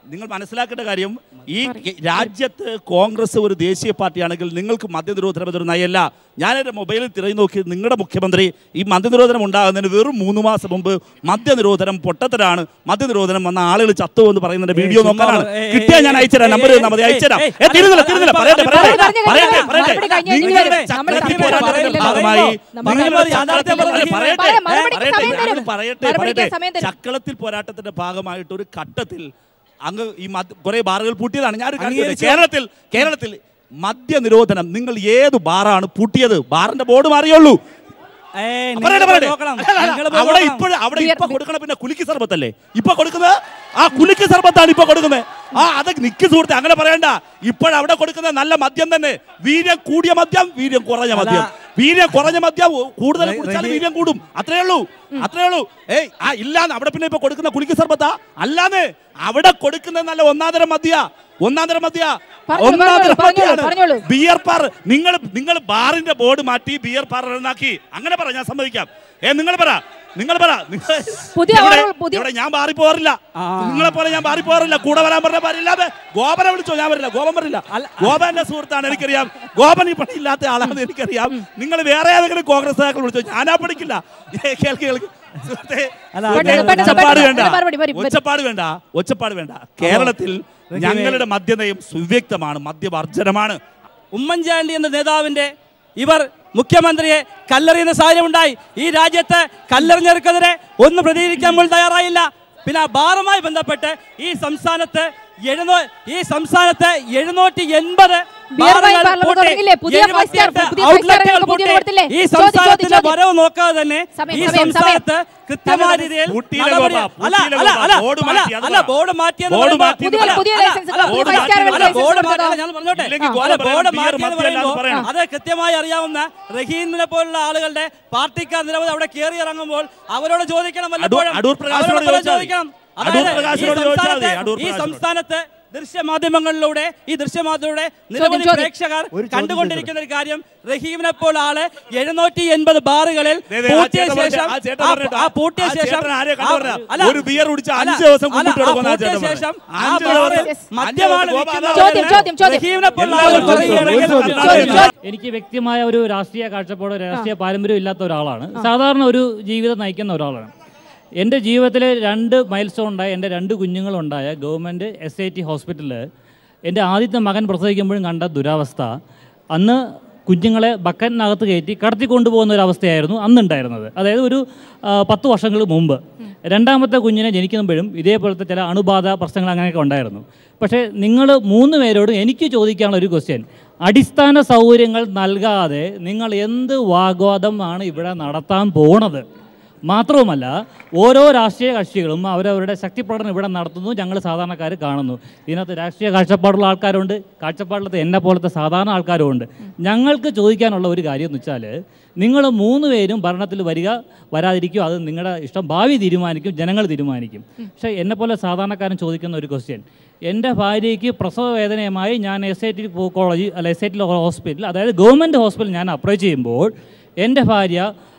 നിങ്ങൾ മനസ്സിലാക്കേണ്ട കാര്യം ഈ കെ- രാജ്യത്ത് കോൺഗ്രസ് ഒരു ദേശീയ പാർട്ടിയാണെങ്കിൽ നിങ്ങൾക്ക് മദ്യനിരോധനം ഇതൊരു നയല്ല ഞാനെൻ്റെ മൊബൈലിൽ തിരഞ്ഞു നോക്കി നിങ്ങളുടെ മുഖ്യമന്ത്രി ഈ മദ്യനിരോധനം ഉണ്ടാകുന്നതിന് വെറും മൂന്ന് മാസം മുമ്പ് മദ്യനിരോധനം പൊട്ടത്തരാണ് മദ്യനിരോധനം വന്ന ആളുകൾ ചത്തു എന്ന് പറയുന്നതിന്റെ വീഡിയോ ചുമ്മാ നോക്കാനാണ് ഏയ്, കിട്ടിയാ ഞാൻ ഏയ്, അയച്ചുതരാം നമ്പർ ഏയ്, തന്നാൽ മതി ഏയ്, അയച്ചുതരാം ഏയ്, ഏ, തീരുന്നില്ല തീരുന്നില്ല പറയട്ടെ പറയട്ടെ പറഞ്ഞു, പറയട്ടെ പറഞ്ഞു, പറയട്ടെ മറുപടി കഴിഞ്ഞ് നിങ്ങൾ വരും. നമ്മൾ ചക്രവർത്തി സമയം പോരാട്ടത്തിന്റെ തരുന്നില്ല. ഭാഗമായി നമ്മൾ നിങ്ങൾ സമയം ചക്രവർത്തി തരുന്നില്ല. പോരാട്ടം- പറയട്ടെ പറയാം, മറുപടിക്ക് പറയട്ടെ സമയം ഞാൻ തരും. പറയട്ടെ മറുപടിക്ക് പറയട്ടെ സമയം തരും. ചക്കളത്തിൽ പോരാട്ടത്തിന്റെ ഭാഗമായിട്ട് ഒരു ഘട്ടത്തിൽ അങ്ങ് ഈ മദ്യ- കുറെ ബാറുകൾ പൂട്ടിയതാണ് ഞാൻ അംഗീകരിച്ചു. കേരളത്തിൽ കേരളത്തിൽ മദ്യനിരോധനം നിങ്ങൾ ഏത് ബാറാണ് പൂട്ടിയത് ബാറിന്റെ ബോർഡ് മാറിയുള്ളൂ ഏയ്, നിങ്ങൾ പറയട്ടെ, പോയി പറയട്ടെ. നോക്കണം. അല്ല, അല്ല, നിങ്ങൾ പോയി അവിടെ നോക്കണം. ഇപ്പോഴും അവിടെ ഇപ്പൊ കൊടുക്കണ പിന്നെ കുലുക്കി സർബത്തല്ലേ ഇപ്പൊ കൊടുക്കുന്നത് ആ കുലുക്കി സർബത്താണ് ഇപ്പൊ കൊടുക്കുന്നത് ആ അത് നിക്ക് സുഹൃത്തെ അങ്ങനെ പറയണ്ട ഇപ്പോഴവിടെ കൊടുക്കുന്ന നല്ല മദ്യം തന്നെ വീര്യം കൂടിയ മദ്യം വീര്യം കുറഞ്ഞ മദ്യം വീര്യം കുറഞ്ഞ മദ്യം കൂടുതൽ റഹി- കുടിച്ചാൽ റഹി- വീര്യം കൂടും അത്രേ ഉള്ളൂ അത്രേ ഉള്ളൂ ഏയ് ആ ഇല്ലാന്ന് അവിടെ പിന്നെ ഇപ്പൊ കൊടുക്കുന്ന കുലുക്കി സർബത്താ അല്ലാന്ന് അവിടെ കൊടുക്കുന്ന നല്ല ഒന്നാന്തരം മദ്യ ഒന്നാന്തരം മദ്യ പറഞ്ഞോളൂ, ഒന്നാന്തരം പറഞ്ഞോളൂ, മദ്യാണ് പറഞ്ഞോളൂ. ബിയർ പാർ നിങ്ങൾ നിങ്ങൾ ബാറിന്റെ ബോർഡ് മാറ്റി ബിയർ പാർ എന്നാക്കി അങ്ങനെ പറ ഞാൻ സമ്മതിക്കാം ഏ നിങ്ങൾ പറ നിങ്ങൾ പറ നിങ്ങൾ പുതിയ ഇവിടെ- ആളുകൾ പുതിയ- ഇവിടെ ഞാൻ ബാറി പോറില്ല നിങ്ങളെ പോലെ ഞാൻ ബാറി പോറില്ല കൂടെ വരാൻ പറഞ്ഞ പാടില്ലാതെ ഗോപനെ വിളിച്ചോ ഞാൻ വരില്ല ഗോപൻ വരില്ല ഗോപൻ എന്റെ സുഹൃത്താണ് എനിക്കറിയാം ഗോപൻ ഈ പണി ഇല്ലാത്ത ആളാണെന്ന് എനിക്കറിയാം നിങ്ങൾ വേറെ ഏതെങ്കിലും കോൺഗ്രസ് നേതാക്കൾ വിളിച്ചോ ഞാനാ പഠിക്കില്ല ഏ, കേൾക്ക് കേൾക്ക് സുഹൃത്തേ, അല്ല, സുഹൃത്തേ, പെട്ടെന്ന്, പെട്ടെന്ന്, ഒച്ചപ്പാട് പെട്ടെന്ന്. വേണ്ട അല്ല, മറുപടി, വരും, വരും. ഒച്ചപ്പാട് വേണ്ട ഒച്ചപ്പാട് വേണ്ട കേരളത്തിൽ ഞങ്ങളുടെ മദ്യനയം സുവ്യക്തമാണ് മദ്യവർജനമാണ് ഉമ്മൻചാണ്ടി എന്ന നേതാവിന്റെ ഇവർ മുഖ്യമന്ത്രിയെ കല്ലെറിയുന്ന സാഹചര്യമുണ്ടായി ഈ രാജ്യത്ത് കല്ലെറിഞ്ഞവർക്കെതിരെ ഒന്നും പ്രതികരിക്കാൻ പോലും തയ്യാറായില്ല പിന്നെ ആ ബാറുമായി ബന്ധപ്പെട്ട് ഈ സംസ്ഥാനത്ത് എഴുന്നൂ ഈ സംസ്ഥാനത്ത് എഴുന്നൂറ്റി എൺപത് ബിയർ വൈൻ പാർലർ തുടങ്ങിയില്ലേ? പുതിയ five star, പുതിയ five star ഒക്കെ പുതിയത് കൊടുത്തില്ലേ? ഈ ചോദ്യം, സംസ്ഥാനത്തിന്റെ ചോദ്യം. വരവ് നോക്കാതെ തന്നെ സമയം, ഈ സമയം, സംസ്ഥാനത്ത് സമയം. കൃത്യമായ സമയം. രീതിയിൽ പൂട്ടിയില്ല നടപടി- ഗോപാ, അല്ല പൂട്ടിയില്ല അല്ല ഗോപാ, അല്ല ബോർഡ് അല്ല മാറ്റി, അത് അല്ല പറ. ബോർഡ് മാറ്റിയെന്ന് ബോർഡ് പറയുമ്പോൾ- മാറ്റി, പുതിയ- പറ. പുതിയ അല്ല, ലൈസൻസ് അല്ല, പുതിയ ബോർഡ് five star മാറ്റിയെന്ന് ലൈസൻസ് ബോർഡ് കൊടുത്തതോ? മാറ്റിയെന്ന് ഞാൻ പറഞ്ഞോട്ടെ ഇല്ലെങ്കിൽ അല്ല, ഗോപാൽ ബോർഡ് ബിയർ മാറ്റിയെന്ന് മദ്യമല്ലാന്ന് പറയുമ്പോൾ പറയണം. അത് കൃത്യമായി അറിയാവുന്ന റഹീമിനെ പോലുള്ള ആളുകളുടെ പാർട്ടിക്കാർ നിരവധി അവിടെ കയറി ഇറങ്ങുമ്പോൾ അവരോട് ചോദിക്കണം വല്ലപ്പോഴും. അടൂർ പ്രകാശിനോട് അവരോട് പോലും ചോദിച്ചാൽ മതി. ചോദിക്കണം അടൂർ അതായത് ഈ പ്രകാശിനോട് ചോദിച്ചാൽ മതി, സംസ്ഥാനത്ത് അടൂർ ഈ പ്രകാശിനോട്. സംസ്ഥാനത്ത് ദൃശ്യമാധ്യമങ്ങളിലൂടെ ഈ ദൃശ്യമാധ്യമത്തിലൂടെ നിരവധി ചോദ്യം. പ്രേക്ഷകർ ഒരു ചോദ്യം കണ്ടുകൊണ്ടിരിക്കുന്ന ഒരു കാര്യം റഹീമിനെ പോലെ ആള് എഴുന്നൂറ്റി എൺപത് ബാറുകളിൽ ദേ, ദേ, ആ പൂട്ടിയ ചേട്ടൻ പറഞ്ഞ- ശേഷം ആ ചേട്ടൻ ആ- പറഞ്ഞിട്ട് ആ പൂട്ടിയ ആ ശേഷം ചേട്ടൻ ആരെയാ ആ- കണ്ടുവരുന്നത്? അല്ല, ഒരു ബിയർ കുടിച്ച് അല്ല, അഞ്ച് ദിവസം അല്ല, കുമ്പിട്ട് ആ കൊടുക്കുന്ന ആ പൂട്ടിയ ചേട്ടൻ ശേഷം പറഞ്ഞത്. ആ അഞ്ച് ബാറ് ദിവസം- മദ്യമാണ് അഞ്ച് ദിവസം വിൽക്കുന്നത് ചോദ്യം, ചോദ്യം, ചോദ്യം. റഹീമിനെ പോലുള്ള എല്ലാവരും ആളുകൾ ചോദ്യം, പറയുകയാണെങ്കിൽ ഒരു ചോദ്യം. കർണാടകയിൽ എനിക്ക് വ്യക്തിമായ ഒരു രാഷ്ട്രീയ കാഴ്ചപ്പാടോ രാഷ്ട്രീയ പാരമ്പര്യം ഇല്ലാത്ത ഒരാളാണ് സാധാരണ ഒരു ജീവിതം നയിക്കുന്ന ഒരാളാണ് എൻ്റെ ജീവിതത്തിൽ രണ്ട് മൈൽ സ്റ്റോൺ ഉണ്ടായ എൻ്റെ രണ്ട് കുഞ്ഞുങ്ങളുണ്ടായ ഗവൺമെൻറ് എസ് ഐ ടി ഹോസ്പിറ്റലിൽ എൻ്റെ ആദ്യത്തെ മകൻ പ്രസവിക്കുമ്പോഴും കണ്ട ദുരവസ്ഥ അന്ന് കുഞ്ഞുങ്ങളെ ബക്കറ്റിനകത്ത് കയറ്റി കടത്തി കൊണ്ടുപോകുന്ന ഒരു അവസ്ഥയായിരുന്നു അന്നുണ്ടായിരുന്നത് അതായത് ഒരു ആ, പത്ത് വർഷങ്ങൾ മുമ്പ് രണ്ടാമത്തെ കുഞ്ഞിനെ ജനിക്കുമ്പോഴും ഇതേപോലത്തെ ചില അണുബാധ പ്രശ്നങ്ങൾ അങ്ങനെയൊക്കെ ഉണ്ടായിരുന്നു പക്ഷേ നിങ്ങൾ മൂന്ന് പേരോടും എനിക്ക് ചോദിക്കാനുള്ള ഒരു ക്വസ്റ്റ്യൻ അടിസ്ഥാന സൗകര്യങ്ങൾ നൽകാതെ നിങ്ങൾ എന്ത് വാഗ്വാദമാണ് ഇവിടെ നടത്താൻ പോണത് മാത്രവുമല്ല ഓരോ രാഷ്ട്രീയ കക്ഷികളും അവരവരുടെ ശക്തി പ്രകടനം ഇവിടെ നടത്തുന്നു ഞങ്ങൾ സാധാരണക്കാർ കാണുന്നു ഇതിനകത്ത് രാഷ്ട്രീയ കാഴ്ചപ്പാടുള്ള ആൾക്കാരുണ്ട് കാഴ്ചപ്പാടിലത്തെ എന്നെ പോലത്തെ സാധാരണ ആൾക്കാരും ഉണ്ട് ഞങ്ങൾക്ക് ചോദിക്കാനുള്ള ഒരു കാര്യം എന്ന് വെച്ചാൽ നിങ്ങൾ മൂന്ന് പേരും ഭരണത്തിൽ വരിക വരാതിരിക്കുക അത് നിങ്ങളുടെ ഇഷ്ടം ഭാവി തീരുമാനിക്കും ജനങ്ങൾ തീരുമാനിക്കും പക്ഷേ എന്നെ പോലെ സാധാരണക്കാരൻ ചോദിക്കുന്ന ഒരു ക്വസ്റ്റ്യൻ എൻ്റെ ഭാര്യയ്ക്ക് പ്രസവ വേദനയുമായി ഞാൻ എസ് ഐ ടി കോളേജ് അല്ല എസ് ഐ ടി ഹോസ്പിറ്റൽ അതായത് ഗവൺമെൻറ് ഹോസ്പിറ്റൽ ഞാൻ അപ്രോച്ച് ചെയ്യുമ്പോൾ എൻ്റെ ഭാര്യ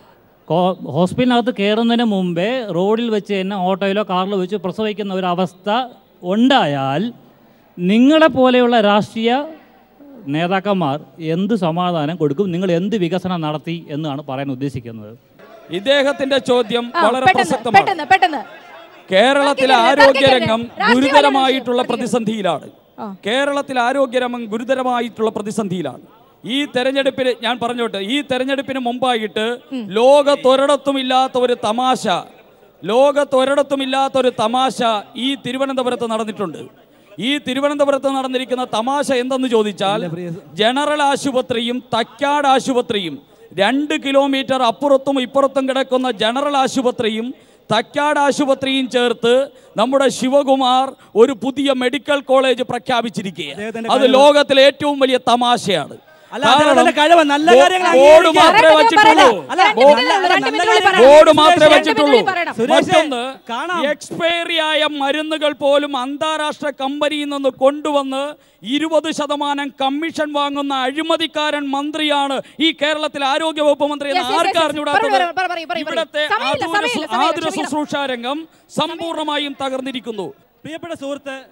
കോ- ഹോസ്പിറ്റലിനകത്ത് കയറുന്നതിന് മുമ്പേ റോഡിൽ വെച്ച് തന്നെ ഓട്ടോയിലോ കാറിലോ വെച്ച് പ്രസവിക്കുന്ന ഒരു അവസ്ഥ ഉണ്ടായാൽ നിങ്ങളെ പോലെയുള്ള രാഷ്ട്രീയ നേതാക്കന്മാർ എന്ത് സമാധാനം കൊടുക്കും നിങ്ങൾ എന്ത് വികസനം നടത്തി എന്നാണ് പറയാൻ ഉദ്ദേശിക്കുന്നത് ഇദ്ദേഹത്തിന്റെ ചോദ്യം ആ, വളരെ പെട്ടെന്ന് പ്രസക്തമാണ് പെട്ടെന്ന് പെട്ടെന്ന് കേരളത്തിലെ തർക്കിക്കരുത്, ആരോഗ്യരംഗം തർക്കിക്കരുത്. ഗുരുതരമായിട്ടുള്ള രാഷ്ട്രീയ പ്രതിസന്ധിയിലാണ് കേരളത്തിലെ ആരോഗ്യരംഗം ഗുരുതരമായിട്ടുള്ള പ്രതിസന്ധിയിലാണ് ഈ തെരഞ്ഞെടുപ്പിന് ഞാൻ പറഞ്ഞോട്ടെ ഈ തെരഞ്ഞെടുപ്പിന് മുമ്പായിട്ട് ലോകത്തൊരിടത്തും ഇല്ലാത്ത ഒരു തമാശ ലോകത്തൊരിടത്തും ഇല്ലാത്ത ഒരു തമാശ ഈ തിരുവനന്തപുരത്ത് നടന്നിട്ടുണ്ട് ഈ തിരുവനന്തപുരത്ത് നടന്നിരിക്കുന്ന തമാശ എന്തെന്ന് ചോദിച്ചാൽ ജനറൽ ആശുപത്രിയും തക്കാട് ആശുപത്രിയും രണ്ട് കിലോമീറ്റർ അപ്പുറത്തും ഇപ്പുറത്തും കിടക്കുന്ന ജനറൽ ആശുപത്രിയും തക്കാട് ആശുപത്രിയും ചേർത്ത് നമ്മുടെ ശിവകുമാർ ഒരു പുതിയ മെഡിക്കൽ കോളേജ് പ്രഖ്യാപിച്ചിരിക്കുകയാണ് അത് ലോകത്തിലെ ഏറ്റവും വലിയ തമാശയാണ് അല്ല, അദ്ദേഹത്തിന്റെ കഴിവ് നല്ല ബോ- കാര്യങ്ങൾ ബോർഡ് അംഗീകരിക്കുക. മാത്രമേ പറയട്ടെ, വച്ചിട്ടുള്ളൂ അല്ല, രണ്ട് ബോ- മിനിറ്റിനുള്ളിൽ, അല്ല, രണ്ട് നല്ല മിനിറ്റിനുള്ളിൽ കാര്യം- പറയണം. ബോർഡ് മാത്രമേ സുരേഷ്, വെച്ചിട്ടുള്ളൂ രണ്ട് മിനിറ്റിനുള്ളിൽ സുരേഷ്, മറ്റൊന്ന് കാണാം. എക്സ്പയറി ആയ മരുന്നുകൾ പോലും അന്താരാഷ്ട്ര കമ്പനിയിൽ നിന്ന് കൊണ്ടുവന്ന് ഇരുപത് ശതമാനം കമ്മീഷൻ വാങ്ങുന്ന അഴിമതിക്കാരൻ മന്ത്രിയാണ് ഈ കേരളത്തിലെ ആരോഗ്യ വകുപ്പ് മന്ത്രി എന്ന് Yes, yes, yes, ആർക്ക് yes. അറിഞ്ഞൂടാത്തത് പറയൂ, പറയൂ, പറയൂ, പറയൂ. ഇവിടുത്തെ സമയമില്ല, ആതുര സമയമില്ല, ശു- സമയമില്ല, ആതുര ക്ഷമിക്കണം. ശുശ്രൂഷ രംഗം സമ്പൂർണ്ണമായും തകർന്നിരിക്കുന്നു പ്രിയപ്പെട്ട സുഹൃത്ത്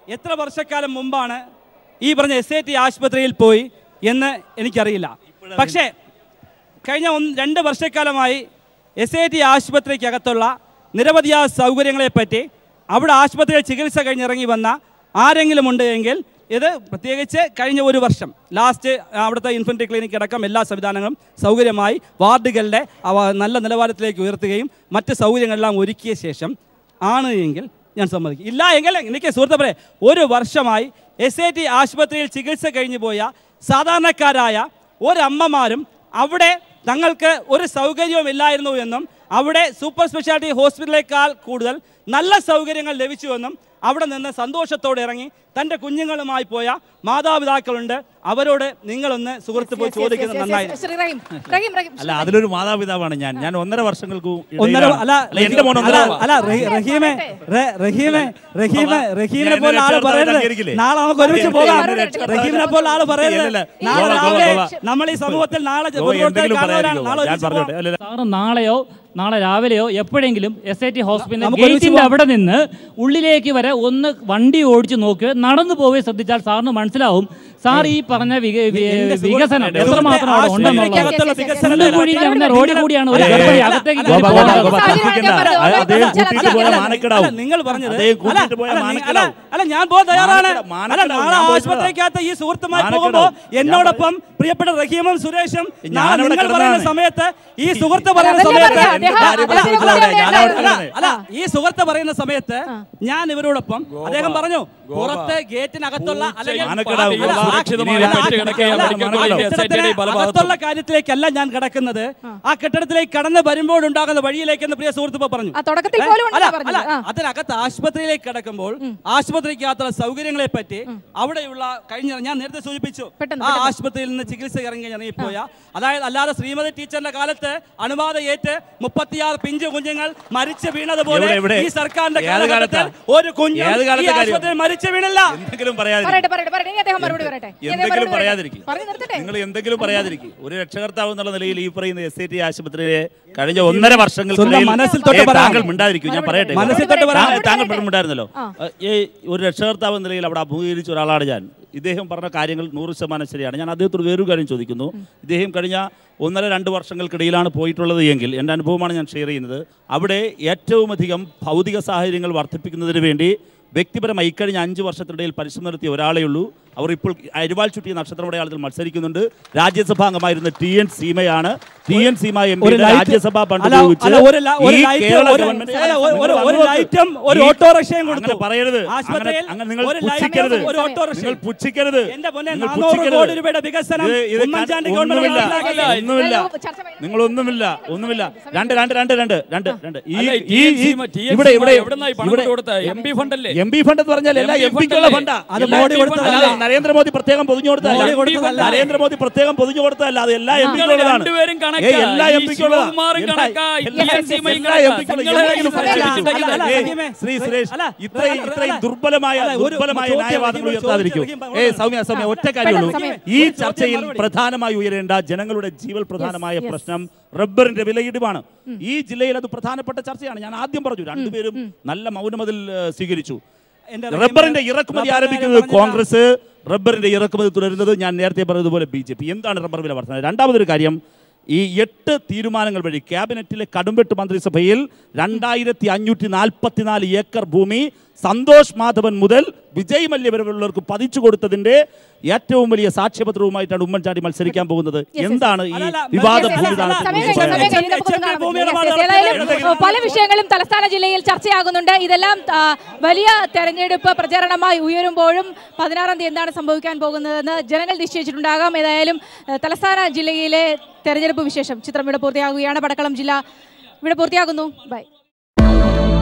എത്ര വർഷക്കാലം മുമ്പാണ് ഈ പറഞ്ഞ എസ് ഐ ടി ആശുപത്രിയിൽ പോയി എന്ന് എനിക്കറിയില്ല പക്ഷേ കഴിഞ്ഞ ഒന്ന് രണ്ട് വർഷക്കാലമായി എസ് ഐ ടി ആശുപത്രിക്കകത്തുള്ള നിരവധിയായ സൗകര്യങ്ങളെപ്പറ്റി അവിടെ ആശുപത്രിയിൽ ചികിത്സ കഴിഞ്ഞിറങ്ങി വന്ന ആരെങ്കിലും ഉണ്ട് എങ്കിൽ ഇത് പ്രത്യേകിച്ച് കഴിഞ്ഞ ഒരു വർഷം ലാസ്റ്റ് അവിടുത്തെ ഇൻഫൻട്രി ക്ലിനിക് അടക്കം എല്ലാ സംവിധാനങ്ങളും സൗകര്യമായി വാർഡുകളുടെ അവ നല്ല നിലവാരത്തിലേക്ക് ഉയർത്തുകയും മറ്റ് സൗകര്യങ്ങളെല്ലാം ഒരുക്കിയ ശേഷം ആണ് എങ്കിൽ ഞാൻ സമ്മതിക്കും ഇല്ല എങ്കിൽ എനിക്ക് സുഹൃത്തുക്കളെ ഒരു വർഷമായി എസ് ഐ ടി ആശുപത്രിയിൽ ചികിത്സ കഴിഞ്ഞു പോയ സാധാരണക്കാരായ ഒരമ്മമാരും അവിടെ തങ്ങൾക്ക് ഒരു സൗകര്യവും ഇല്ലായിരുന്നു എന്നും അവിടെ സൂപ്പർ സ്പെഷ്യാലിറ്റി ഹോസ്പിറ്റലിനേക്കാൾ കൂടുതൽ നല്ല സൗകര്യങ്ങൾ ലഭിച്ചുവെന്നും അവിടെ നിന്ന് സന്തോഷത്തോടെ ഇറങ്ങി തൻ്റെ കുഞ്ഞുങ്ങളുമായി പോയ മാതാപിതാക്കളുണ്ട് അവരോട് നിങ്ങളൊന്ന് സുഹൃത്ത് പോയി ചോദിക്കുന്നത് നന്നായി ശ്രീ റഹീം റഹീം റഹീം അല്ല അതിലൊരു മാതാപിതാവാണ് ഞാൻ ഞാൻ ഒന്നര വർഷങ്ങൾക്ക് ഒന്നര ഇടയിലാണ്- അല്ല അല്ല, എന്റെ മോൻ ഒന്നര അല്ല, അല്ല റഹീ- റഹീമെ റ- റഹീമെ റഹീമെ റഹീമിനെ ഞാൻ പോലെ ആള് രക്ഷകർത്താവ് പറയുന്നത് അംഗീകരിക്കില്ലേ? നാളെ നമുക്ക് ഒരുമിച്ച് ഞാൻ പോകാം രക്ഷകർത്താവ് റഹീമിനെ പോലെ ആള് പറയുന്നത് ഇല്ലില്ല. നാളെ ഗോവ, രാവിലെ ഗോവ. നമ്മൾ ഈ സമൂഹത്തിൽ നാളെ ഗോവ പൊതുപ്രവർത്തകർ എന്തെങ്കിലും കാണുന്നവരാണ് പറയാതിരിക്കുമോ? നാളെ ഞാൻ ഒരുമിച്ച് പറഞ്ഞോട്ടെ പോകാം. അല്ലല്ല സാറ് നാളെയോ നാളെ രാവിലെയോ എപ്പോഴെങ്കിലും എസ് ഐ ടി ഹോസ്പിറ്റലിന്റെ നമുക്ക് ഒരുമിച്ച് ഗേറ്റിന്റെ പോവാം. അവിടെ നിന്ന് ഉള്ളിലേക്ക് വരെ ഒന്ന് വണ്ടി ഓടിച്ച് നോക്കുകയോ നടന്നു പോവുകയോ ശ്രദ്ധിച്ചാൽ സാറിന് മനസ്സിലാവും സാർ ഈ പറഞ്ഞ വിക- വി- എന്റെ സുഹൃത്ത് വികസനം എന്റെ എത്രമാത്രം അവിടെ ഉണ്ടെന്നുള്ളത് ആശുപത്രിക്കകത്തുള്ള വികസനം ഉള്ളുകുഴി കിടന്ന റോഡിൽ കൂടിയാണ് ഒരു ഏയ്, ഗർഭിണി ഏയ്, അകത്തേക്ക് ഗോപ, കയറി ഗോപ, പോകുന്നത്. ഗോപ, തർക്കിക്കണ്ട. സാഹചര്യം അദ്ദേഹം ഞാൻ കൂട്ടിയിട്ട് പോയ അല്ല, മാനക്കെടാവും അല്ല, നിങ്ങൾ പറഞ്ഞത് അദ്ദേഹം കൂട്ടിയിട്ട് പോയ അല്ല, അല്ല, മാനക്കെടാവും അല്ല ഞാൻ പോകാൻ തയ്യാറാണ് മാനക്കെടാ- അല്ല മാനക്കെടാവും. നാളെ ഞാൻ പോയി ആശുപത്രിക്കകത്ത് ഈ സുഹൃത്തുമായി മാനക്കെടാവും. പോകുമ്പോൾ എന്നോടൊപ്പം പ്രിയപ്പെട്ട റഹീമും സുരേഷും നാളെ ഞാനവിടെ നിങ്ങൾ പറയുന്ന കിടന്നതാണ്. സമയത്ത് ഈ സുഹൃത്ത് പറയുന്ന അതല്ലേ സമയത്ത് പറഞ്ഞത്? അദ്ദേഹം- അല്ല, അദ്ദേഹം അല്ല, കൂടെ അല്ല, അവിടെ അല്ല, അല്ല, ഈ സുഹൃത്ത് പറയുന്ന സമയത്ത് ഞാൻ ഇവരോടൊപ്പം അദ്ദേഹം പറഞ്ഞു പുറത്ത് ഗേറ്റിനകത്തുള്ള അല്ലെങ്കിൽ മാനക്കെടാവും. അല്ല, ആ- സുരക്ഷിതമായ അല്ല, പെറ്റ് കിടക്കുക അല്ല, മെഡിക്കൽ ആ കോളേജ് കെട്ടിടത്തിന് SIT പല ഭാഗത്തും. അകത്തുള്ള കാര്യത്തിലേക്കല്ല ഞാൻ കിടക്കുന്നത് ആ കെട്ടിടത്തിലേക്ക് കടന്നു വരുമ്പോഴുണ്ടാകുന്ന വഴിയിലേക്ക് എന്ന് പ്രിയ സുഹൃത്ത് ഇപ്പൊ പറഞ്ഞു ആ, തുടക്കത്തിൽ ഏ? പോലും അല്ല, ഉണ്ടെന്നാ പറഞ്ഞത്. അല്ല, ആ. അതിനകത്ത് ആശുപത്രിയിലേക്ക് കിടക്കുമ്പോൾ ആശുപത്രിക്കകത്തുള്ള സൗകര്യങ്ങളെ പറ്റി അവിടെയുള്ള കഴിഞ്ഞ ഞാൻ നേരത്തെ സൂചിപ്പിച്ചു പെട്ടെന്ന്, ആ പെട്ടെന്ന്. ആശുപത്രിയിൽ നിന്ന് ചികിത്സ ഇറങ്ങി ഇറങ്ങിപ്പോയ അതായത് അല്ലാതെ ശ്രീമതി ടീച്ചറിന്റെ കാലത്ത് അണുബാധ ഏറ്റ് മുപ്പത്തിയാറ് പിഞ്ചു കുഞ്ഞുങ്ങൾ മരിച്ചു വീണതുപോലെ എവിടെ, എവിടെ? ഈ സർക്കാരിന്റെ ഏത് കാലഘട്ടത്തിൽ കാലത്താ? ഒരു കുഞ്ഞും ഏത് ഈ കാലത്തെ കാര്യം? ആശുപത്രിയിൽ മരിച്ചു വീണില്ല എന്തെങ്കിലും പറയാതിരിക്കും പറയട്ടെ പറയട്ടെ പറയട്ടെ ഇനി അദ്ദേഹം മറുപടി പറയട്ടെ ഇനി അദ്ദേഹം എന്തെങ്കിലും മറുപടി പറയട്ടെ. പറയാതിരിക്കും പറഞ്ഞു നിർത്തട്ടെ നിങ്ങൾ എന്തെങ്കിലും പറയാതിരിക്കും ഒരു രക്ഷകർത്താവ് എന്നുള്ള നിലയിൽ ഈ പറയുന്ന എസ് ഐ ടി ആശുപത്രിയെ കഴിഞ്ഞ ഒന്നര വർഷങ്ങൾക്ക് സ്വന്തം ഇടയിൽ- മനസ്സിൽ തൊട്ട് ഏയ്, പറ. താങ്കൾ മിണ്ടാതിരിക്കും ഞാൻ പറയട്ടെ മനസ്സിൽ തൊട്ട് പറ. താങ്കൾ- താങ്കൾ മിണ്ടായിരുന്നല്ലോ ആ. ഈ ഒരു രക്ഷകർത്താവ് എന്ന നിലയിൽ അവിടെ അഭിമുഖീകരിച്ച ഒരാളാണ് ഞാൻ ഇദ്ദേഹം പറഞ്ഞ കാര്യങ്ങൾ നൂറ് ശതമാനം ശരിയാണ് ഞാൻ അദ്ദേഹത്തോട് വേറൊരു കാര്യം ചോദിക്കുന്നു ഇദ്ദേഹം കഴിഞ്ഞ ഒന്നര രണ്ട് വർഷങ്ങൾക്കിടയിലാണ് പോയിട്ടുള്ളത് എങ്കിൽ എൻ്റെ അനുഭവമാണ് ഞാൻ ഷെയർ ചെയ്യുന്നത് അവിടെ ഏറ്റവും അധികം ഭൗതിക സാഹചര്യങ്ങൾ വർദ്ധിപ്പിക്കുന്നതിന് വേണ്ടി വ്യക്തിപരമായി ഇക്കഴിഞ്ഞ അഞ്ച് വർഷത്തിനിടയിൽ പരിശ്രമം നടത്തിയ ഒരാളേ ഉള്ളൂ അവർ ഇപ്പോൾ അരിവാൾ ചുറ്റിയ നക്ഷത്രമടയാളത്തിൽ മത്സരിക്കുന്നുണ്ട് രാജ്യസഭാ അംഗമായിരുന്ന ടി എൻ സീമയാണ് ടി എൻ സീമ എം ഒരു ലൈറ്റ്- രാജ്യസഭാ ഫണ്ട് അല്ല, ഉപയോഗിച്ച് അല്ല, ഒരു ല- ഒരു ഈ ലൈറ്റ്, കേരള ഒരു- ഗവൺമെന്റ് അല്ല, ഒരു- ഒരു- ഒരു നിങ്ങൾ ലൈറ്റും ഒരു ഈ- ഓട്ടോറിക്ഷയും കൊടുത്തു. അങ്ങനെ പറയരുത് ആശുപത്രിയിൽ അങ്ങനെ- അങ്ങനെ നിങ്ങൾ ഒരു ലൈറ്റും പുച്ഛിക്കരുത് ഒരു ഓട്ടോറിക്ഷയും. നിങ്ങൾ പുച്ഛിക്കരുത് എന്റെ പൊന്നെ നിങ്ങൾ നാനൂറ് പുച്ഛിക്കരുത്. കോടി രൂപയുടെ വികസനം ഇത് ഇത് ഉമ്മൻചാണ്ടി ഒന്നുമില്ല ഗവൺമെന്റ് നടപ്പിലാക്കി. ഒന്നുമില്ല ചർച്ച വൈകുന്നേരം. നിങ്ങളൊന്നുമില്ല ഒന്നുമില്ല രണ്ട് രണ്ട് രണ്ട് രണ്ട് രണ്ട് രണ്ട് ഈ അല്ല, ഈ TNC ഈ- മ- TNC ഇവിടെ ഇവിടെ എവിടുന്നായി പണം ഇവിടെ കൊടുത്ത എം പി ഫണ്ടല്ലേ എം പി ഫണ്ട് എന്ന് പറഞ്ഞാൽ എല്ലാ എം MP പിക്കുള്ള ഫണ്ടല്ലേ? ഫണ്ടാ അത് എല്ലാ മോഡി MP കൊടുത്തതല്ല. അല്ല, നരേന്ദ്രമോദി പ്രത്യേകം പൊതിഞ്ഞു കൊടുത്തതല്ല മോഡി കൊടുത്തതല്ല. നരേന്ദ്രമോദി പ്രത്യേകം പൊതിഞ്ഞു കൊടുത്തതല്ല അത് എല്ലാ എം നിങ്ങൾ പിക്കുള്ളതാണ് രണ്ടുപേരും കണക്കാ. ഏയ്, എല്ലാ ഈ എം പിക്കുള്ളതാണ് ശിവകുമാറും കണക്കാ, ഈ TNC മയും എല്ലാ കണക്കാ. എം പിക്കുള്ള നിങ്ങളെ എന്തെങ്കിലും സമയം പരിശോധിച്ചിട്ടുണ്ടെങ്കിൽ അല്ല, ഏയ്, റഹീമേ, ശ്രീ സുരേഷ് അല്ല, ഇത്രയും അല്ല, ഇത്രയും അല്ല, ദുർബലമായ അല്ല, ഒരു ദുർബലമായ ചോദ്യം, ന്യായവാദങ്ങൾ ഒരു ഉയർത്താതിരിക്കും ചോദ്യം, ഏ ചോദ്യം, സൗമ്യ സൗമ്യ ഒറ്റ കാര്യമുള്ളൂ സമയം. ഈ ഒരു ചോദ്യം ചർച്ചയിൽ മറുപടി. പ്രധാനമായി ഉയരേണ്ട ജനങ്ങളുടെ ജീവൽ പ്രധാനമായ yes. പ്രശ്നം റബ്ബറിന്റെ വിലയിടിവാണ് ഈ ജില്ലയിൽ അത് പ്രധാനപ്പെട്ട ചർച്ചയാണ് ഞാൻ ആദ്യം പറഞ്ഞു രണ്ടുപേരും നല്ല മൗനമതിൽ ഏഹ്, സ്വീകരിച്ചു എന്റെ റബ്ബറിന്റെ റഹീമേ, ഇറക്കുമതി റബ്ബറിന്റെ ആരംഭിക്കുന്നത് പറഞ്ഞില്ല. കോൺഗ്രസ് റബ്ബറിന്റെ ഇറക്കുമതി തുടരുന്നത് ഞാൻ നേരത്തെ പറഞ്ഞതുപോലെ ബി ജെ പി എന്താണ് റബ്ബർ വില വർധന രണ്ടാമതൊരു കാര്യം ഈ എട്ട് തീരുമാനങ്ങൾ വഴി ക്യാബിനറ്റിലെ കടുംവെട്ട് മന്ത്രിസഭയിൽ രണ്ടായിരത്തി അഞ്ഞൂറ്റി നാൽപ്പത്തിനാല് ഏക്കർ ഭൂമി സന്തോഷ് മാധവൻ മുതൽ വിജയ് മല്യ വരെയുള്ളവർക്ക് പതിച്ചു കൊടുത്തതിന്റെ ഏറ്റവും വലിയ സാക്ഷ്യപത്രവുമായിട്ടാണ് ഉമ്മൻചാണ്ടി മത്സരിക്കാൻ പോകുന്നത് എന്താണ് ഈ അല്ല, അല്ല, വിവാദ yes, yes, ഭൂമിദാനത്തെ സമയം കുറിച്ച് കഴിഞ്ഞു, സമയം പറയാനുള്ളത്? കഴിഞ്ഞു. നമുക്കൊന്ന് ചെറിയ കാണാം. ഭൂമിയുടെ Yes, yes. ഭാഗത്ത് ഏതായാലും എന്തെങ്കിലും പല വിഷയങ്ങളും തലസ്ഥാന ജില്ലയിൽ ചർച്ചയാകുന്നുണ്ട് ഇതെല്ലാം ആ, വലിയ തെരഞ്ഞെടുപ്പ് പ്രചാരണമായി ഉയരുമ്പോഴും പതിനാറാം തീയതി എന്താണ് സംഭവിക്കാൻ പോകുന്നതെന്ന് ജനങ്ങൾ നിശ്ചയിച്ചിട്ടുണ്ടാകാം ഏതായാലും ആ, തലസ്ഥാന ജില്ലയിലെ തെരഞ്ഞെടുപ്പ് വിശേഷം ചിത്രം ഇവിടെ പൂർത്തിയാകുകയാണ് പടക്കളം ജില്ല ഇവിടെ പൂർത്തിയാകുന്നു ബൈ